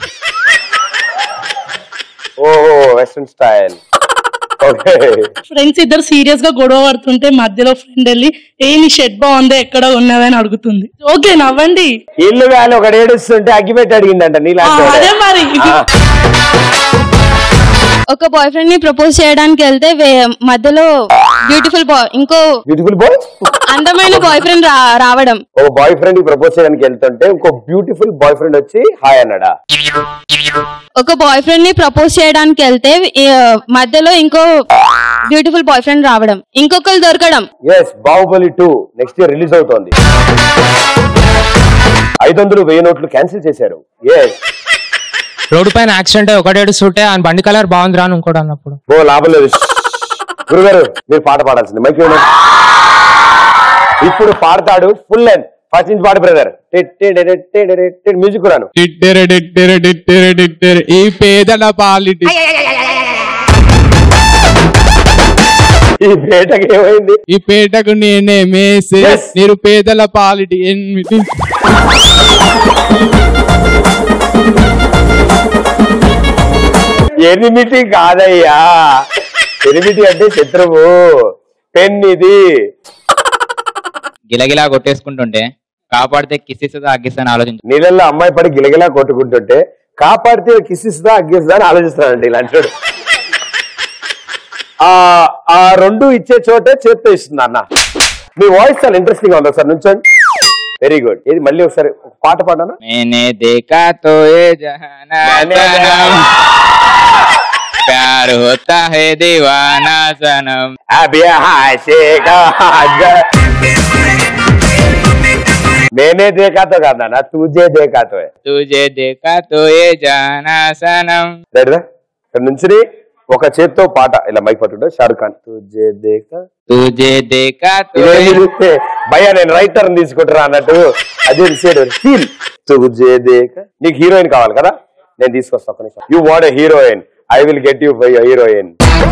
ఓహో వెస్టర్న్ స్టైల్ ఓకే ఫ్రెండ్స్ ఇద్దరు సీరియస్ గా గొడవ పడుతుంటే మధ్యలో ఫ్రెండ్ వెళ్ళి ఏ నీ షెడ్ బాగుందో ఎక్కడ ఉన్నదని అడుగుతుంది ఓకే నవ్వండి ఇల్లు వేలు ఒకటి ఏడుస్తుంటే అగ్గిపెట్టి అడిగిందంట నీలాంటి ఆ, వాడే. అదే మరి. ఆ. ఒక బాయ్ ఫ్రెండ్ ని ప్రపోజ్ చేయడానికి వెళ్తే వే- మధ్యలో బ్యూటిఫుల్ బాయ్ ఇంకో బ్యూటిఫుల్ బాయ్ అందమైన బాయ్ ఫ్రెండ్ రావడం ఒక బాయ్ ఫ్రెండ్ కి ప్రపోజ్ చేయడానికి వెళ్తుంటే ఇంకో బ్యూటిఫుల్ బాయ్ ఫ్రెండ్ వచ్చి హాయ్ అన్నాడా ఒక బాయ్ ఫ్రెండ్ ని ప్రపోజ్ చేయడానికి వెళ్తే ఈ, మధ్యలో ఇంకో బ్యూటిఫుల్ బాయ్ ఫ్రెండ్ రావడం ఇంకొకరు దొరకడం yes Baahubali two next year release అవుతోంది ఐదు వందలు వెయ్యి నోట్లు క్యాన్సిల్ చేశారు ఎస్ రోడ్డు పైన యాక్సిడెంట్ అయ్యి ఒకటి ఏడుస్తుంటే ఆయన బండి కలర్ బాగుందిరా అని ఇంకోటి అన్నప్పుడు ఓ లాభం లేదు గురుగారు మీరు పాట పాడాల్సింది మైక్ ఇవ్వండి. ఇప్పుడు పాడతాడు ఫుల్ లెంత్ ఫస్ట్ నుంచి పాడు బ్రదర్ మ్యూజిక్ రాను డిట్టెరె డిట్టెరె డిట్టెరె డిట్టెరె ఈ పేదల పాలిటి ఈ పేటకి ఏమైంది ఈ పేటకు నేనే మేసే నిరుపేదల పాలిటి ఎనిమిది ఎనిమిటి కాదయ్యా ఎనిమిటి అంటే శత్రువు పెన్ ఇది గిలగిలా కొట్టేసుకుంటుంటే కాపాడితే కిసిస్తుందా అగ్గిస్తాను ఆలోచించు నీళ్ళల్లో అమ్మాయి పడి గిలగిలా కొట్టుకుంటుంటే కాపాడితే కిసిస్తుందా అగ్గిస్తుందా అని ఆలోచిస్తానండి ఇలాంటి వాడు. ఆ ఆ రెండు ఇచ్చే చోటే చేత్తో ఇస్తుంది అన్న మీ వాయిస్ చాలా ఇంట్రెస్టింగ్ గా ఉంది ఒకసారి నుంచోండి వెరీ గుడ్ ఇది మళ్ళీ ఒకసారి ఒక పాట పాడాను मैंने देखा तो ये जहाना सनम प्यार होता है दीवाना सनम अभी हाशेगा నేనే దేకాతో కాదన్నా తూజే దేకాతో तुझे देखा तो ये जाना सनम రెడీదా ఇక్కడ నుంచి ఒక చేత్తో పాట ఇలా మైక్ పట్టుంటే షారుఖ్ ఖాన్ తూజే దేకా तुझे देखा तो ఇదేమి భయ్యా నేను రైటర్ తీసుకుంటారా అన్నట్టు అదే ఫీల్ తుజే దేక నీకు హీరోయిన్ కావాలి కదా నేను తీసుకొస్తా ఒక నిమిషం you what a heroine I will get you by heroine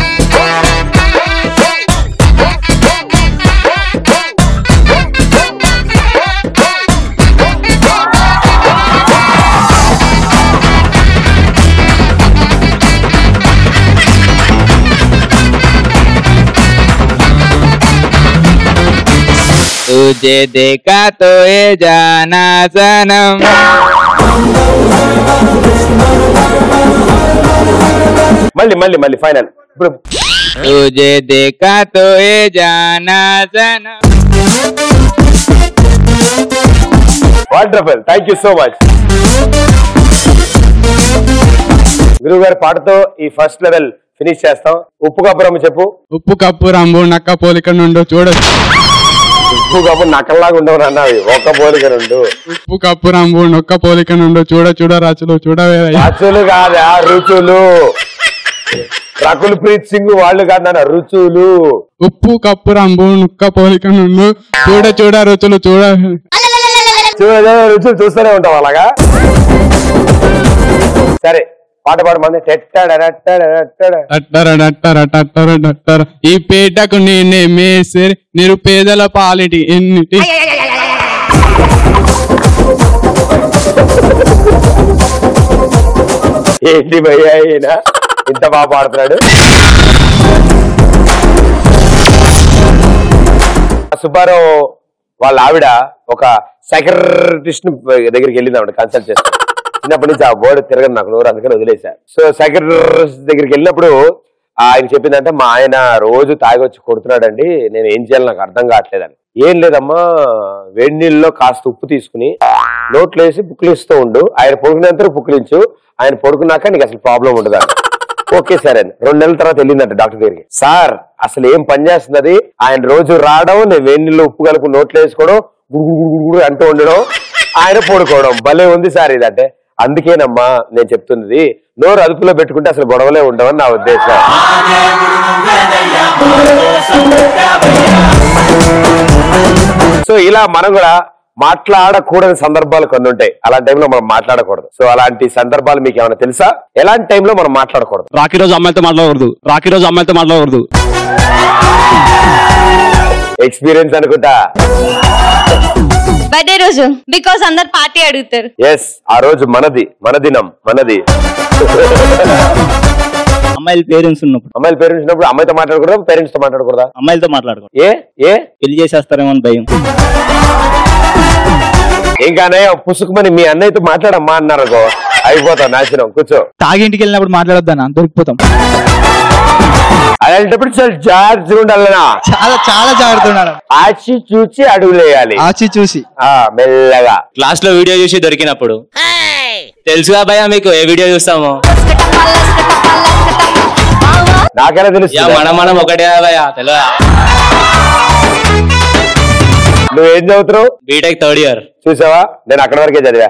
तुझे देखा तो ये जाना सनम మళ్ళీ మళ్ళీ మళ్ళీ ఫైనల్ ఇప్పుడు तुझे देखा तो ये जाना सनम wonderful thank you so much గురువు గారి పాటతో ఈ ఫస్ట్ లెవెల్ ఫినిష్ చేస్తాం ఉప్పు కప్పురమ్మ చెప్పు ఉప్పు కప్పు రంబు నక్క పోలిక నుండి చూడొచ్చు ఉప్పు కప్పు నక్కల్లాగా ఉండవు అన్నవి ఒక్క పోలిక రెండు ఉప్పు కప్పు రంబు నొక్క పోలిక నుండు చూడ చూడ రచులు చూడవే రుచులు కాదా రుచులు రకుల్ ప్రీత్ సింగ్ వాళ్ళు కాదన్న రుచులు ఉప్పు కప్పు రంబు నొక్క పోలిక నుండు చూడ చూడ రుచులు చూడ చూడ రుచులు చూస్తూనే ఉంటాం అలాగా సరే పాట పాడమంది టెట్టడటడటడ. టట్టర టట్టర టట్టర టట్టర ఈ పేటకు నేనే మేసేరి నిరుపేదల పాలిటి ఎన్నిటి ఏంటి భయ్యా ఈయన ఇంత బాగా పాడుతున్నాడు సుబ్బారావు వాళ్ళ ఆవిడ ఒక సైకర్టిస్ట్ దగ్గరికి వెళ్ళింది ఆవిడ కన్సల్ట్ చేస్తాను చిన్నప్పటి నుంచి ఆ వర్డ్ తిరగదు నాకు నోరు అందుకని వదిలేశారు సో సైకర్టిస్ట్ దగ్గరికి వెళ్ళినప్పుడు ఆయన చెప్పిందంటే మా ఆయన రోజు తాగి వచ్చి కొడుతున్నాడండి నేను ఏం చేయాలి నాకు అర్థం కావట్లేదని ఏం లేదమ్మా వేడి నీళ్ళలో కాస్త ఉప్పు తీసుకుని నోట్లో వేసి పుక్కిలిస్తూ ఉండు ఆయన పడుకునేంత పుక్కిలించు ఆయన పడుకున్నాక నీకు అసలు ప్రాబ్లం ఉండదు ఓకే సార్ అని రెండు నెలల తర్వాత వెళ్ళిందంట డాక్టర్ దగ్గరికి సార్ అసలు ఏం పని చేస్తున్నది ఆయన రోజు రావడం నేను వేడి నీళ్ళు ఉప్పు కలుపు నోట్లో వేసుకోవడం గుడుగు గుడుగు గుడుగు అంటూ ఉండడం ఆయన పడుకోవడం భలే ఉంది సార్ ఇదంటే అందుకేనమ్మా నేను చెప్తున్నది నోరు అదుపులో పెట్టుకుంటే అసలు గొడవలే ఉండవని నా ఉద్దేశం సో ఇలా మనం కూడా మాట్లాడకూడని సందర్భాలు కొన్ని ఉంటాయి అలాంటి టైంలో మనం మాట్లాడకూడదు సో అలాంటి సందర్భాలు మీకు ఏమైనా తెలుసా ఎలాంటి టైంలో మనం మాట్లాడకూడదు రాఖీ రోజు అమ్మాయితో మాట్లాడకూడదు రాఖీ రోజు అమ్మాయితో మాట్లాడకూడదు ఎక్స్పీరియన్స్ అనుకుంటా బర్త్డే రోజు బికాస్ అందరు పార్టీ అడుగుతారు ఎస్ ఆ రోజు మనది మన దినం మనది అమ్మాయిల పేరెంట్స్ ఉన్నప్పుడు అమ్మాయిల పేరెంట్స్ ఉన్నప్పుడు అమ్మాయితో మాట్లాడకూడదా పేరెంట్స్ తో మాట్లాడకూడదా అమ్మాయిలతో మాట్లాడకూడదు ఏ ఏ పెళ్లి చేసేస్తారేమో అని భయం ఏం కానీ పుసుకుమని మీ అన్నయ్యతో మాట్లాడమ్మా అన్నారు అనుకో అయిపోతాం నాశనం కూర్చో తాగింటికి వెళ్ళినప్పుడు మాట్లాడొద్దన్న దొరికిపోతాం అలాంటప్పుడు చాలా జాగ్రత్తగా ఉండాలనా చాలా చాలా జాగ్రత్త ఉండాలి ఆచి చూచి అడుగులేయాలి ఆచి చూసి ఆ మెల్లగా క్లాస్ లో వీడియో చూసి దొరికినప్పుడు తెలుసుగా భయ మీకు ఏ వీడియో చూస్తాము నాకెలా తెలుసు యా, మనం మనం ఒకటే భయ తెలియదా నువ్వేం చదువుతున్నావు బీటెక్ థర్డ్ ఇయర్ చూసావా నేను అక్కడ వరకే చదివా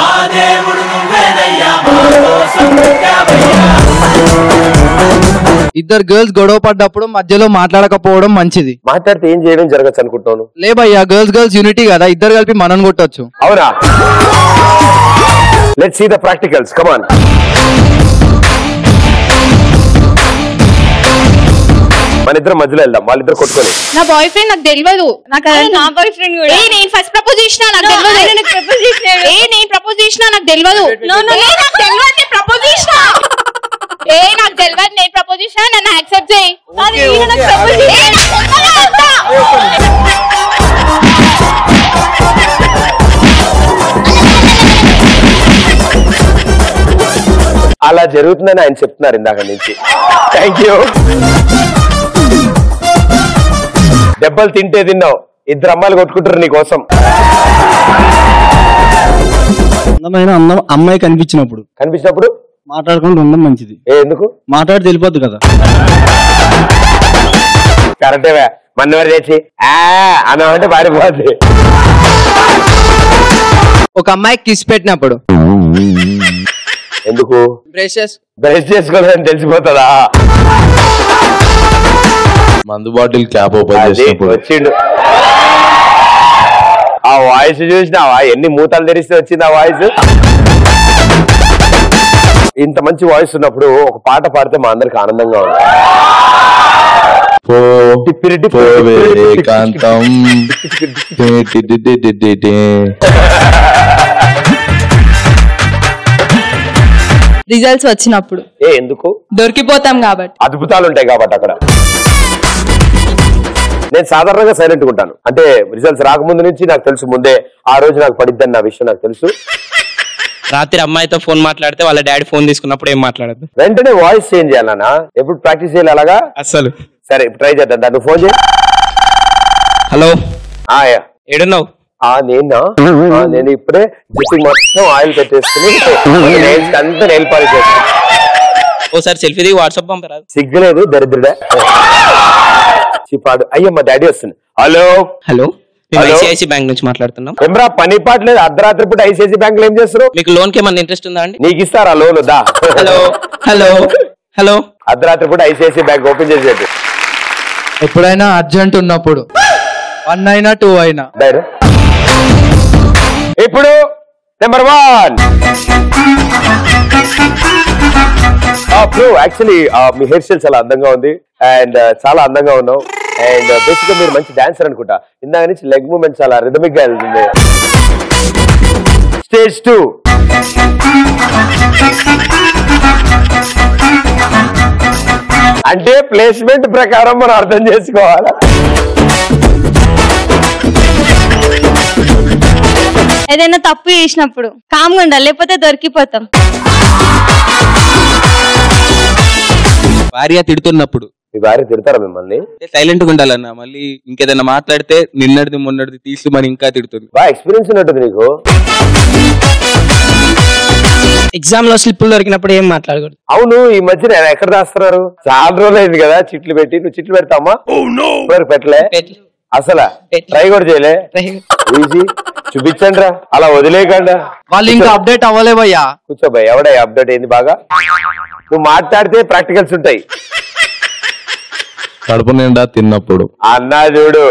ఇద్దరు గర్ల్స్ గొడవ పడ్డప్పుడు మధ్యలో మాట్లాడకపోవడం మంచిది మాట్లాడితే ఏం చేయడం జరగచ్చు అనుకుంటాను లేబయ్యా గర్ల్స్ గర్ల్స్ యూనిటీ కదా ఇద్దరు కలిపి మనం కొట్టొచ్చు అవునా let see the practicals come on మన ఇద్దరం మధ్యలో వెళ్దాం వాళ్ళిద్దరు కొట్టుకొని నా బాయ్ ఫ్రెండ్ నాకు తెలియదు నాకు నా బాయ్ ఫ్రెండ్ కూడా ఏ నేను ఫస్ట్ ప్రపోజ్ చేసిన నాకు No, తెలియదు ఆయన నాకు propose చేసినాడు. ఏ నేను ప్రపోజ్ చేసిన నాకు తెలియదు No, no, ఏ నాకు తెలియదు నేను ప్రపోజ్ చేసిన ఏ నాకు తెలియదు నేను ప్రపోజ్ చేసిన నన్ను యాక్సెప్ట్ చేయి కానీ ఈయన నాకు propose చేసి- అలా జరుగుతుందని ఆయన చెప్తున్నారు ఇందాక నుంచి థ్యాంక్ యూ దెబ్బలు తింటే తిన్నావు ఇద్దరు అమ్మాయిలు కొట్టుకుంటారు నీ కోసం అందమైన అందం అమ్మాయి కనిపించినప్పుడు కనిపించినప్పుడు మాట్లాడుకుంటూ ఉండడం మంచిది ఏ ఎందుకు మాట్లాడి తెలిపోద్దు కదా కరెక్టే మన్నెవరు చేసి ఆ అన్నామంటే పారిపోద్ది ఒక అమ్మాయికి కిస్ పెట్టినప్పుడు ఎందుకు బ్రషెస్ బ్రష్ చేసుకోవాలని తెలిసిపోతుందా మందు బాటిల్ క్యాప్ ఓపెన్ అది చేసినప్పుడు వచ్చిండు ఆ వాయిస్ చూసినావా ఎన్ని మూతలు తెరిస్తే వచ్చింది ఆ వాయిస్ ఇంత మంచి వాయిస్ ఉన్నప్పుడు ఒక పాట పాడితే మా అందరికి ఆనందంగా ఉంది పో టిప్పిరి టిప్పిరి పోవే టిప్పిరి టిప్పిరి ఏకాంతం టి టి టి టి టి టి టి. రిజల్ట్స్ వచ్చినప్పుడు ఏ ఎందుకు దొరికిపోతాం కాబట్టి అద్భుతాలు ఉంటాయి కాబట్టి అక్కడ నేను సాధారణంగా సైలెంట్ ఉంటాను అంటే రిజల్ట్స్ రాకముందు నుంచి నాకు తెలుసు ముందే ఆ రోజు నాకు పడిద్దని నా విషయం నాకు తెలుసు రాత్రి అమ్మాయితో ఫోన్ మాట్లాడితే వాళ్ళ డాడీ ఫోన్ తీసుకున్నప్పుడు ఏం మాట్లాడద్దు వెంటనే వాయిస్ చేంజ్ చేయాలన్నా ఎప్పుడు ప్రాక్టీస్ చేయాలి అలాగా అస్సలు సరే ఇప్పుడు ట్రై చేద్దాం దాన్ని ఫోన్ చేయి హలో ఆ, యా. ఏడున్నావు ఆ నేనా ఆ, నేను ఇప్పుడే జుట్టు మొత్తం ఆయిల్ పెట్టేసుకుని నెయిల్స్ అంతా నెయిల్ పాలిష్ చేసుకుని ఓసారి సెల్ఫీ దిగి వాట్సాప్ పంపరాదు సిగ్గులేదు దరిద్రుడా చిపాడు అయ్యో మా డాడీ వస్తుంది హలో హలో మేము Hello? ఐసిఐసి బ్యాంక్ నుంచి మాట్లాడుతున్నాం ఏమ్రా పని పాట లేదు అర్ధరాత్రి పూట ఐసిఐసి బ్యాంక్ లో ఏం చేస్తారు మీకు లోన్ కి ఏమన్నా ఇంట్రెస్ట్ ఉందా అండి నీకు ఇస్తారా లోన్ దా హలో హలో హలో అర్ధరాత్రి పూట ఐసిఐసి బ్యాంక్ ఓపెన్ చేసేది ఎప్పుడైనా అర్జెంట్ ఉన్నప్పుడు వన్ అయినా టూ అయినా ఇప్పుడు నెంబర్ వన్ బ్రో యాక్చువల్లీ మీ హెయిర్ స్టైల్ చాలా అందంగా ఉంది అండ్ చాలా అందంగా ఉన్నావు అండ్ బేసిక్ గా మీరు మంచి డాన్సర్ అనుకుంటా ఇందాక నుంచి లెగ్ మూమెంట్ చాలా రిథమిక్ గా వెళ్తుంది స్టేజ్ టూ అంటే ప్లేస్మెంట్ ప్రకారం మనం అర్థం చేసుకోవాలా ఏదైనా తప్పు చేసినప్పుడు కామ్గా ఉండాలి లేకపోతే దొరికిపోతాం భార్య తిడుతున్నప్పుడు మీ భార్య తిడతారా మిమ్మల్ని సైలెంట్ గా ఉండాలన్న మళ్ళీ ఇంకేదైనా మాట్లాడితే నిన్నటిది మొన్నటిది తీసి మరి ఇంకా తిడుతుంది బాగా ఎక్స్పీరియన్స్ ఉన్నట్టుంది నీకు ఎగ్జామ్ లో స్లిప్పులు దొరికినప్పుడు ఏం మాట్లాడకూడదు అవును ఈ మధ్యన ఎక్కడ దాస్తున్నారు చాలా రోజులు అయింది కదా చిట్లు పెట్టి నువ్వు చిట్లు పెడతామా ఎవరు పెట్టలే అసలు ట్రై కూడా చేయలే ఈజీ చూపించండి రా అలా వదిలేకండి వాళ్ళు ఇంకా అప్డేట్ అవ్వలేవయ్యా కూర్చోబాయ్ ఎవడే అప్డేట్ అయింది బాగా నువ్వు మాట్లాడితే ప్రాక్టికల్స్ ఉంటాయి కడుపు నిండా తిన్నప్పుడు అన్నా చూడు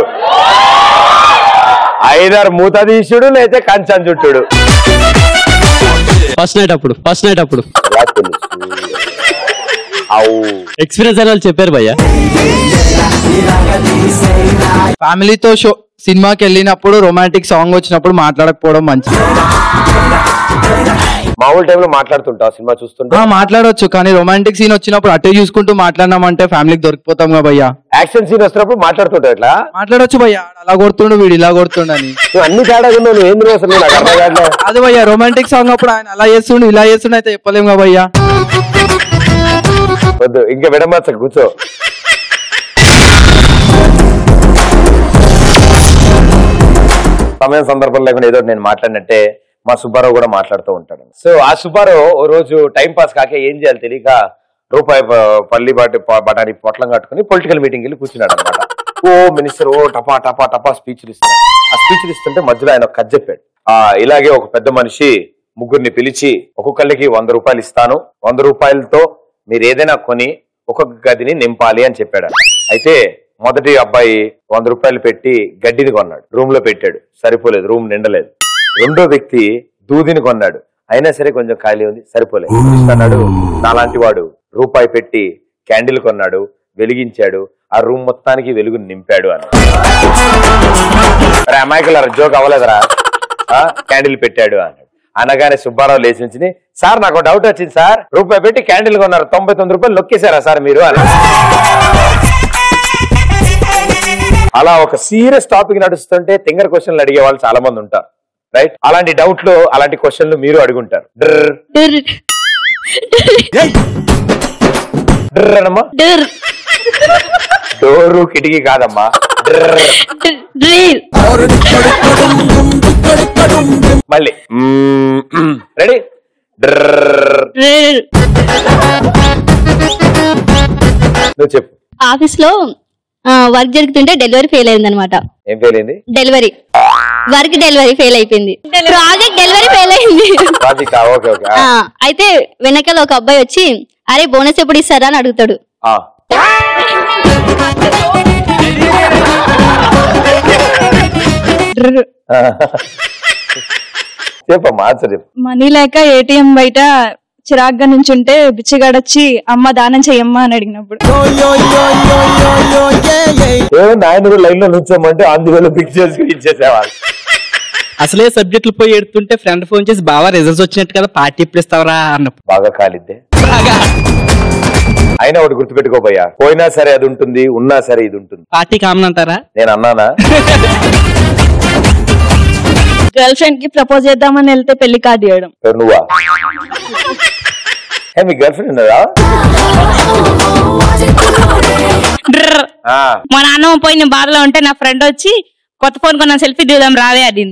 ఐదారు మూత తీసుడు లేతే కంచం చుట్టుడు ఫస్ట్ నైట్ అప్పుడు ఫస్ట్ నైట్ అప్పుడు ఎలా తెలుసు అవు ఎక్స్పీరియన్స్ అయిన వాళ్ళు చెప్పారు భయ్య ఫ్యామిలీతో షో సినిమాకి వెళ్ళినప్పుడు రొమాంటిక్ సాంగ్ వచ్చినప్పుడు మాట్లాడకపోవడం మంచిది మామూలు టైంలో మాట్లాడుతుంటావు సినిమా చూస్తుంటా ఆ, మాట్లాడొచ్చు కానీ రొమాంటిక్ సీన్ వచ్చినప్పుడు అటే చూసుకుంటూ మాట్లాడినామంటే ఫ్యామిలీకి దొరికిపోతాం కదా భయ్యా యాక్షన్ సీన్ వస్తున్నప్పుడు మాట్లాడుతుంటావు ఎట్లా మాట్లాడొచ్చు భయ్యా అలా కొడుతుండు వీడు ఇలా కొడుతుండని నువ్వు అన్ని తేడా ఉన్నావు నువ్వు ఏంది అసలు నాకు అర్థం కావట్లే అది భయ్యా రొమాంటిక్ సాంగ్ అప్పుడు ఆయన అలా చేస్తుండు ఇలా చేస్తుండు అయితే చెప్పలేం కదా భయ్యా వద్దు ఇంకా విడమచ్చ కూర్చో సమయం సందర్భం లేకుండా ఏదో ఒకటి నేను మాట్లాడినట్టే మా సుబ్బారావు కూడా మాట్లాడుతూ ఉంటాడు సో ఆ సుబ్బారావు ఓ రోజు టైం పాస్ కాక ఏం చేయాలి తెలియక రూపాయి ప- పల్లి బాటి ప- బఠానీ పొట్లం కట్టుకుని పొలిటికల్ మీటింగ్ వెళ్ళి కూర్చున్నాడు అనమాట ఓ మినిస్టర్ ఓ టపా టపా టపా స్పీచ్లు ఇస్తున్నాడు ఆ స్పీచ్లు ఇస్తుంటే మధ్యలో ఆయన ఒక కథ చెప్పాడు ఆ ఇలాగే ఒక పెద్ద మనిషి ముగ్గురిని పిలిచి ఒక్కొక్కరికి వంద రూపాయలు ఇస్తాను వంద రూపాయలతో మీరు ఏదైనా కొని ఒక్కొక్క గదిని నింపాలి అని చెప్పాడు ఆయన. అయితే మొదటి అబ్బాయి వంద రూపాయలు పెట్టి గడ్డిని కొన్నాడు రూమ్ లో పెట్టాడు సరిపోలేదు రూమ్ నిండలేదు రెండో వ్యక్తి దూదిని కొన్నాడు అయినా సరే కొంచెం ఖాళీ ఉంది సరిపోలేదు అన్నాడు నాలాంటి వాడు రూపాయి పెట్టి క్యాండిల్ కొన్నాడు వెలిగించాడు ఆ రూమ్ మొత్తానికి వెలుగుని నింపాడు అని అరే అమాయకుల జోక్ అవ్వలేదురా ఆ, క్యాండిల్ పెట్టాడు అన్నాడు అనగానే సుబ్బారావు లేచి నుంచి సార్ నాకు డౌట్ వచ్చింది సార్ రూపాయి పెట్టి క్యాండిల్ కొన్నారు తొంభై తొమ్మిది రూపాయలు నొక్కేశారా సార్ మీరు అని అలా ఒక సీరియస్ టాపిక్ నడుస్తుంటే తింగర్ క్వశ్చన్లు అడిగే వాళ్ళు చాలా మంది ఉంటారు రైట్ అలాంటి డౌట్ లో అలాంటి క్వశ్చన్లు మీరు అడుగుంటారు డ్రర్ డ్రర్ అనమ్మా డోరు కిటికీ కాదమ్మా డ్రర్ మళ్ళీ రెడీ నువ్వు చెప్పు ఆఫీస్ లో వర్క్ జరుగుతుంటే డెలివరీ ఫెయిల్ అయింది అనమాట ఏం పేలింది డెలివరీ వర్క్ డెలివరీ ఫెయిల్ అయిపోయింది ప్రాజెక్ట్ డెలివరీ ఫెయిల్ అయింది ప్రాజెక్ట్ ఓకే ఓకే ఆ, అయితే వెనకాల ఒక అబ్బాయి వచ్చి అరే బోనస్ ఎప్పుడు ఇస్తారా అని అడుగుతాడు చెప్పమ్మా ఆన్సర్ చెప్పు మనీ లేక ఏటీఎం బయట చిరాగ్గా నుంచుంటే బిచ్చగాడొచ్చి అమ్మ దానం చెయ్యమ్మా అని అడిగినప్పుడు ఏమన్నా ఆయన కూడా లైన్ లో నుంచోమంటే అందువల్ల పిక్ చేసుకుని ఇచ్చేసేవాళ్ళు అసలే సబ్జెక్టులు పోయి ఎడుతుంటే ఫ్రెండ్ ఫోన్ చేసి బాగా రిజల్ట్స్ వచ్చినట్టు కదా పార్టీ ఎప్పుడు ఇస్తావరా అన్నప్పుడు బాగా కాలిద్దే అయినా ఒకటి గుర్తుపెట్టుకోబోయా పోయినా సరే అది ఉంటుంది ఉన్నా సరే ఇది ఉంటుంది పార్టీ కామన్ అంటారా నేను అన్నానా గర్ల్ ఫ్రెండ్ కి ప్రపోజ్ చేద్దామని వెళ్తే పెళ్లి కార్డు ఇవ్వడం ఎవరు నువ్వా ఏ మీ గర్ల్ ఫ్రెండ్ ఉన్నదా డ్రర్. ఆ, మా నాన్నమ్మ పోయిన బాధలో ఉంటే నా ఫ్రెండ్ వచ్చి కొత్త ఫోన్ కొన్న సెల్ఫీ దిగుదాం రావే అడిగింది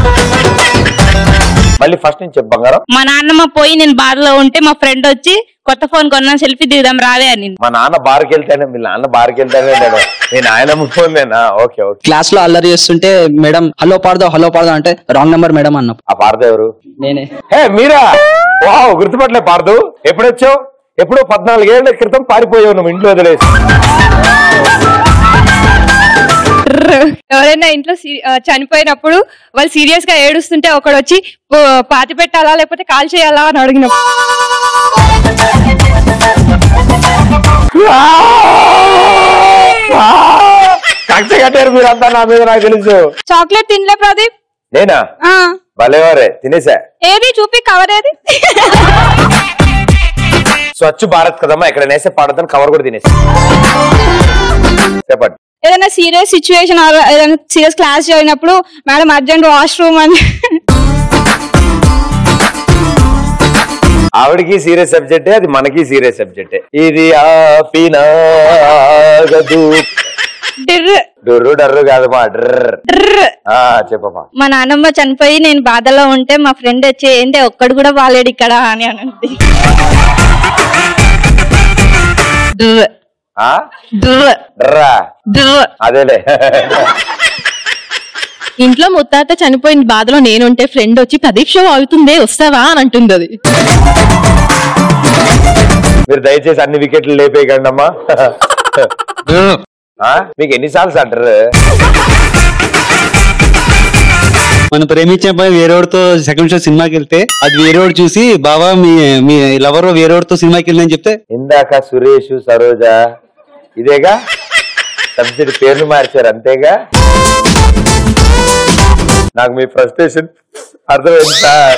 మళ్ళీ ఫస్ట్ నుంచి చెప్పు బంగారం మా నాన్నమ్మ పోయి నేను బాధలో ఉంటే మా ఫ్రెండ్ వచ్చి కొత్త ఫోన్ కొన్నా సెల్ఫీ దిగుదాం రావే అని మా నాన్న బార్కి వెళ్తానే మీ నాన్న బార్కి వెళ్తానే అన్నాడు నేను ఆయన ఫోన్ నేనా ఓకే ఓకే క్లాస్ లో అల్లరి చేస్తుంటే మేడం హలో పాడదాం హలో పాడదాం అంటే రాంగ్ నెంబర్ మేడం అన్న ఆ పార్ద ఎవరు నేనే హే మీరా వావ్ గుర్తుపట్టలే పార్దు ఎప్పుడొచ్చావు ఎప్పుడో పద్నాలుగేళ్ల క్రితం పారిపోయావు నువ్వు ఇంట్లో వదిలేసి ఎవరైనా ఇంట్లో సీ- ఆ, చనిపోయినప్పుడు వాళ్ళు సీరియస్ గా ఏడుస్తుంటే ఒకడు వచ్చి "ఓ, పాతి పెట్టాలా లేకపోతే కాల్ చేయాలా అని అడిగినప్పుడు కక్ష కట్టారు మీరంతా నా మీద నాకు తెలుసు చాక్లెట్ తినలే ప్రదీప్ నేనా ఆ, భలేవారే తినేసా ఏది చూపి కవర్ ఏది స్వచ్ఛ భారత్ కదమ్మా ఎక్కడ నేసే పాడతాను కవర్ కూడా తినేసా చెప్పండి ఏదైనా సీరియస్ సిచ్యువేషన్ ఏదైనా సీరియస్ క్లాస్ జరిగినప్పుడు మేడం అర్జెంట్ వాష్రూమ్ అని ఆవిడకి సీరియస్ సబ్జెక్టే అది మనకి సీరియస్ సబ్జెక్టే ఇది ఆపినాగదు డిర్ర్. డర్రు డర్రు కాదమ్మా డ్రర్ ఆ చెప్పమ్మా మా నాన్నమ్మ చనిపోయి నేను బాధలో ఉంటే మా ఫ్రెండ్ వచ్చి ఏంటి ఒక్కడు కూడా బాలేడు ఇక్కడ అని అనంది డిర్ర్. ఆ డిర్ర్. డ్రరా డిర్ర్. అదేలే ఇంట్లో ముత్తాత చనిపోయిన బాధలో నేనుంటే ఫ్రెండ్ వచ్చి ప్రదీప్ షో అవుతుందే వస్తావా అని అంటుంది అది మీరు దయచేసి అన్ని వికెట్లు లేపేయకండి అమ్మా ఆ? మీకు ఎన్నిసార్లు అంటారు మనం ప్రేమించే అబ్బాయి వేరేవాడితో సెకండ్ షో సినిమాకి వెళ్తే అది వేరేవాడు చూసి బావా మీ మీ లవర్ వేరేవాడితో సినిమాకి వెళ్ళిందని చెప్తే ఇందాక సురేష్ సరోజ ఇదేగా సబ్జెక్ట్ పేర్లు మార్చారు అంతేగా నాకు మీ ఫ్రస్ట్రేషన్ అర్థమైంది సార్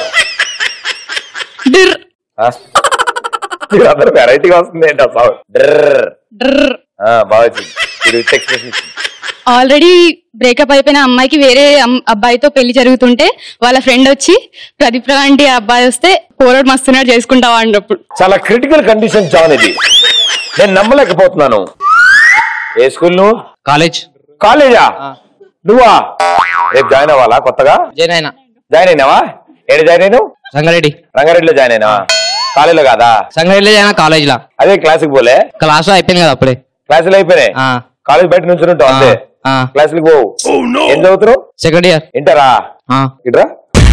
ఆ? మీరు అందరూ వెరైటీగా వస్తుంది ఏంటి ఆ sound? డ్రర్. ఆ, బాగా వచ్చింది ఇది విత్ ఎక్స్ప్రెషన్ ఇచ్చింది ఆల్రెడీ బ్రేకప్ అయిపోయిన అమ్మాయికి వేరే అమ్- అబ్బాయితో పెళ్లి జరుగుతుంటే వాళ్ళ ఫ్రెండ్ వచ్చి ప్రదీప్ లాంటి అబ్బాయి వస్తే పోరాడు మస్తున్నాడు చేసుకుంటావా అన్నప్పుడు చాలా క్రిటికల్ కండిషన్ జాన్ ఇది నేను నమ్మలేకపోతున్నాను ఏ స్కూల్ నువ్వు కాలేజ్ కాలేజా నువ్వా రేపు జాయిన్ అవ్వాలా కొత్తగా జాయిన్ అయినా జాయిన్ అయినావా ఏడు జాయిన్ అయినావు సంగారెడ్డి రంగారెడ్డిలో జాయిన్ అయినావా కాలేజీలో కాదా సంగారెడ్డిలో జాయిన్ అయినా కాలేజ్ లా అదే క్లాస్కి పోలే క్లాస్ లో అయిపోయింది కదా అప్పుడే క్లాసులు అయిపోయినాయి కాలేజ్ బయట నుంచి ఉంటావు అంతే క్లాసులకు పోవు ఏం చదువుతున్నావు సెకండ్ ఇయర్ ఇంటరా ఇట్రా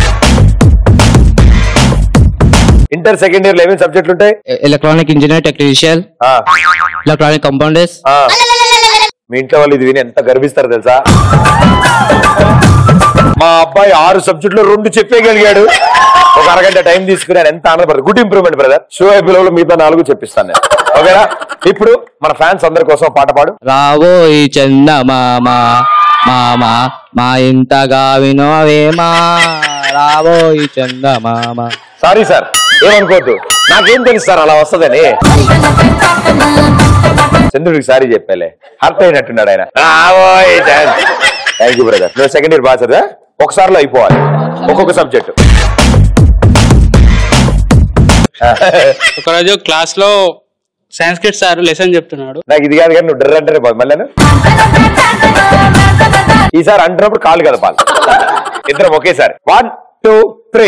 ఇంటర్ సెకండ్ ఇయర్ లో ఏమేమి సబ్జెక్టులు ఉంటాయి electronic engineer technical electronic compounders ఆ. మీ ఇంట్లో వాళ్ళు ఇది విని ఎంత గర్విస్తారు తెలుసా మా అబ్బాయి ఆరు సబ్జెక్టులు రెండు చెప్పేయగలిగాడు ఒక అరగంట టైం తీసుకుని ఆయన ఎంత ఆనందపడదు గుడ్ ఇంప్రూవ్మెంట్ బ్రదర్ షో పిల్లలు మిగతా నాలుగు చెప్పిస్తాను నేను ఓకేనా ఇప్పుడు మన ఫ్యాన్స్ అందరి కోసం ఒక పాట పాడు రావోయి చంద మామ మామ మా ఇంతగా వినోవేమా రావోయి చంద మామ సారీ సార్ ఏమనుకోవద్దు నాకేం తెలుసు సార్ అలా వస్తుందని చంద్రుడికి సారీ చెప్పాలే హర్ట్ అయినట్టున్నాడు ఆయన థ్యాంక్ యూ బ్రదర్ నువ్వు సెకండ్ ఇయర్ బాగా చదివా ఒకసారిలో అయిపోవాలి ఒక్కొక్క సబ్జెక్ట్ ఒకరోజు క్లాస్ లో సాంస్క్రిట్ సార్ లెసన్ చెప్తున్నాడు నాకు ఇది కాదు కానీ నువ్వు డ్రర్ అంటేనే బాగుంది మళ్ళీ ఈసారి అంటున్నప్పుడు కాళ్ళు కదపాలి ఇద్దరం ఒకేసారి వన్ టూ త్రీ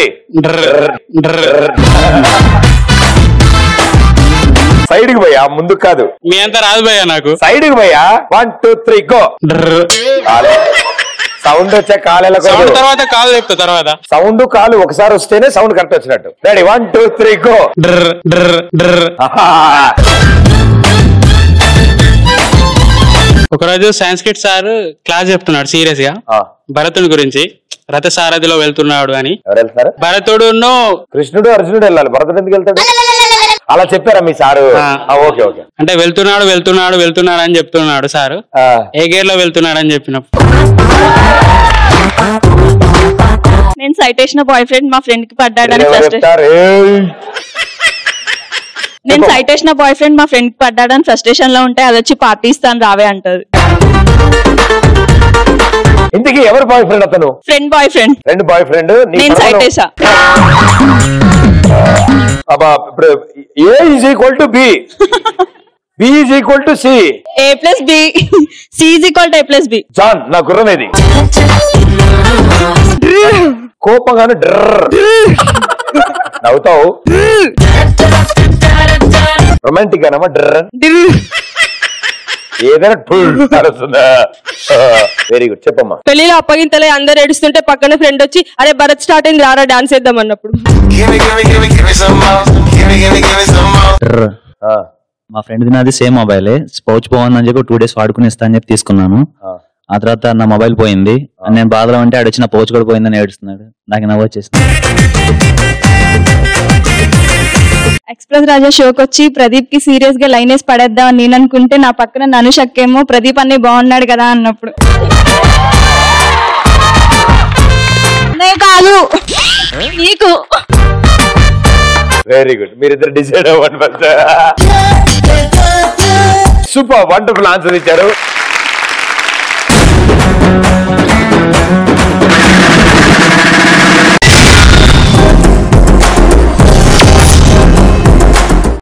సైడ్ కి పోయా ముందుకు కాదు మీ అంతా రాదు భయ్యా నాకు సైడ్ కి పోయా one two three go sound వచ్చే కాలు సౌండ్ తర్వాత కాల్ చెప్తా తర్వాత సౌండ్ కాలు ఒకసారి వస్తేనే సౌండ్ కరెక్ట్ వచ్చినట్టు ready one two three go ఒకరోజు సాంస్క్రిట్ సార్ క్లాస్ చెప్తున్నాడు సీరియస్ గా భరతుడి గురించి రథ సారథిలో వెళ్తున్నాడు అని భరతుడు కృష్ణుడు అర్జునుడు వెళ్ళాలి భరతుడు ఎందుకు వెళ్తాడు అలా చెప్పారా మీ సారు ఆ, ఓకే ఓకే అంటే వెళ్తున్నాడు వెళ్తున్నాడు వెళ్తున్నాడు అని చెప్తున్నాడు సార్ ఏ గేర్ లో వెళ్తున్నాడు అని చెప్పినప్పుడు నేను సైట్ వేసిన బాయ్ ఫ్రెండ్ మా ఫ్రెండ్ కి పడ్డాడని ఎవరు ఫ్రస్ట్రేషన్ చెప్తారు ఏయ్! నేను సైట్ వేసిన బాయ్ ఫ్రెండ్ మా ఫ్రెండ్ కి పడ్డాడని ఫ్రస్ట్రేషన్ లో ఉంటే అది వచ్చి పార్టీ ఇస్తాను రావే అంటది ఇంతకీ ఎవరు బాయ్ ఫ్రెండ్ అతను ఫ్రెండ్ బాయ్ ఫ్రెండ్ రెండు బాయ్ ఫ్రెండ్ నేను సైట్ వేసా అబ్బా ఇప్పుడు A is equal to B B is equal to C A plus B C is equal to A plus B జాన్ నా గుర్రం ఏది కోపంగాను డ్రర్ నవ్వుతావు రొమాంటిక్ అనమా డ్ర ఏదైనా వస్తుందా వెరీ గుడ్ చెప్పమ్మా పెళ్లిలో అప్పగింతలే అందరు ఏడుస్తుంటే పక్కన ఫ్రెండ్ వచ్చి అరే భరత్ స్టార్ట్ అయింది రారా డాన్స్ వేద్దాం అన్నప్పుడు మా ఫ్రెండ్ నాది సేమ్ మొబైలే పౌచ్ బాగుందని చెప్పి టూ డేస్ వాడుకుని ఇస్తా అని చెప్పి తీసుకున్నాను ఆ తర్వాత నా మొబైల్ పోయింది నేను బాధలో ఉంటే ఆడు వచ్చిన పౌచ్ కూడా పోయిందని ఏడుస్తున్నాడు నాకు నవ్వు వచ్చేసింది ఎక్స్ప్రెస్ రాజా షోకి వచ్చి ప్రదీప్ కి సీరియస్ గా లైన్ వేసి పడేద్దాం అని నేను అనుకుంటే నా పక్కన ననుషక్ ఏమో ప్రదీప్ అన్ని బాగున్నాడు కదా అన్నప్పుడు కాదు నీకు వెరీ గుడ్ మీరిద్దరు డిసైడ్ అవ్వండి ఫస్ట్ సూపర్ వండర్ఫుల్ ఆన్సర్ ఇచ్చారు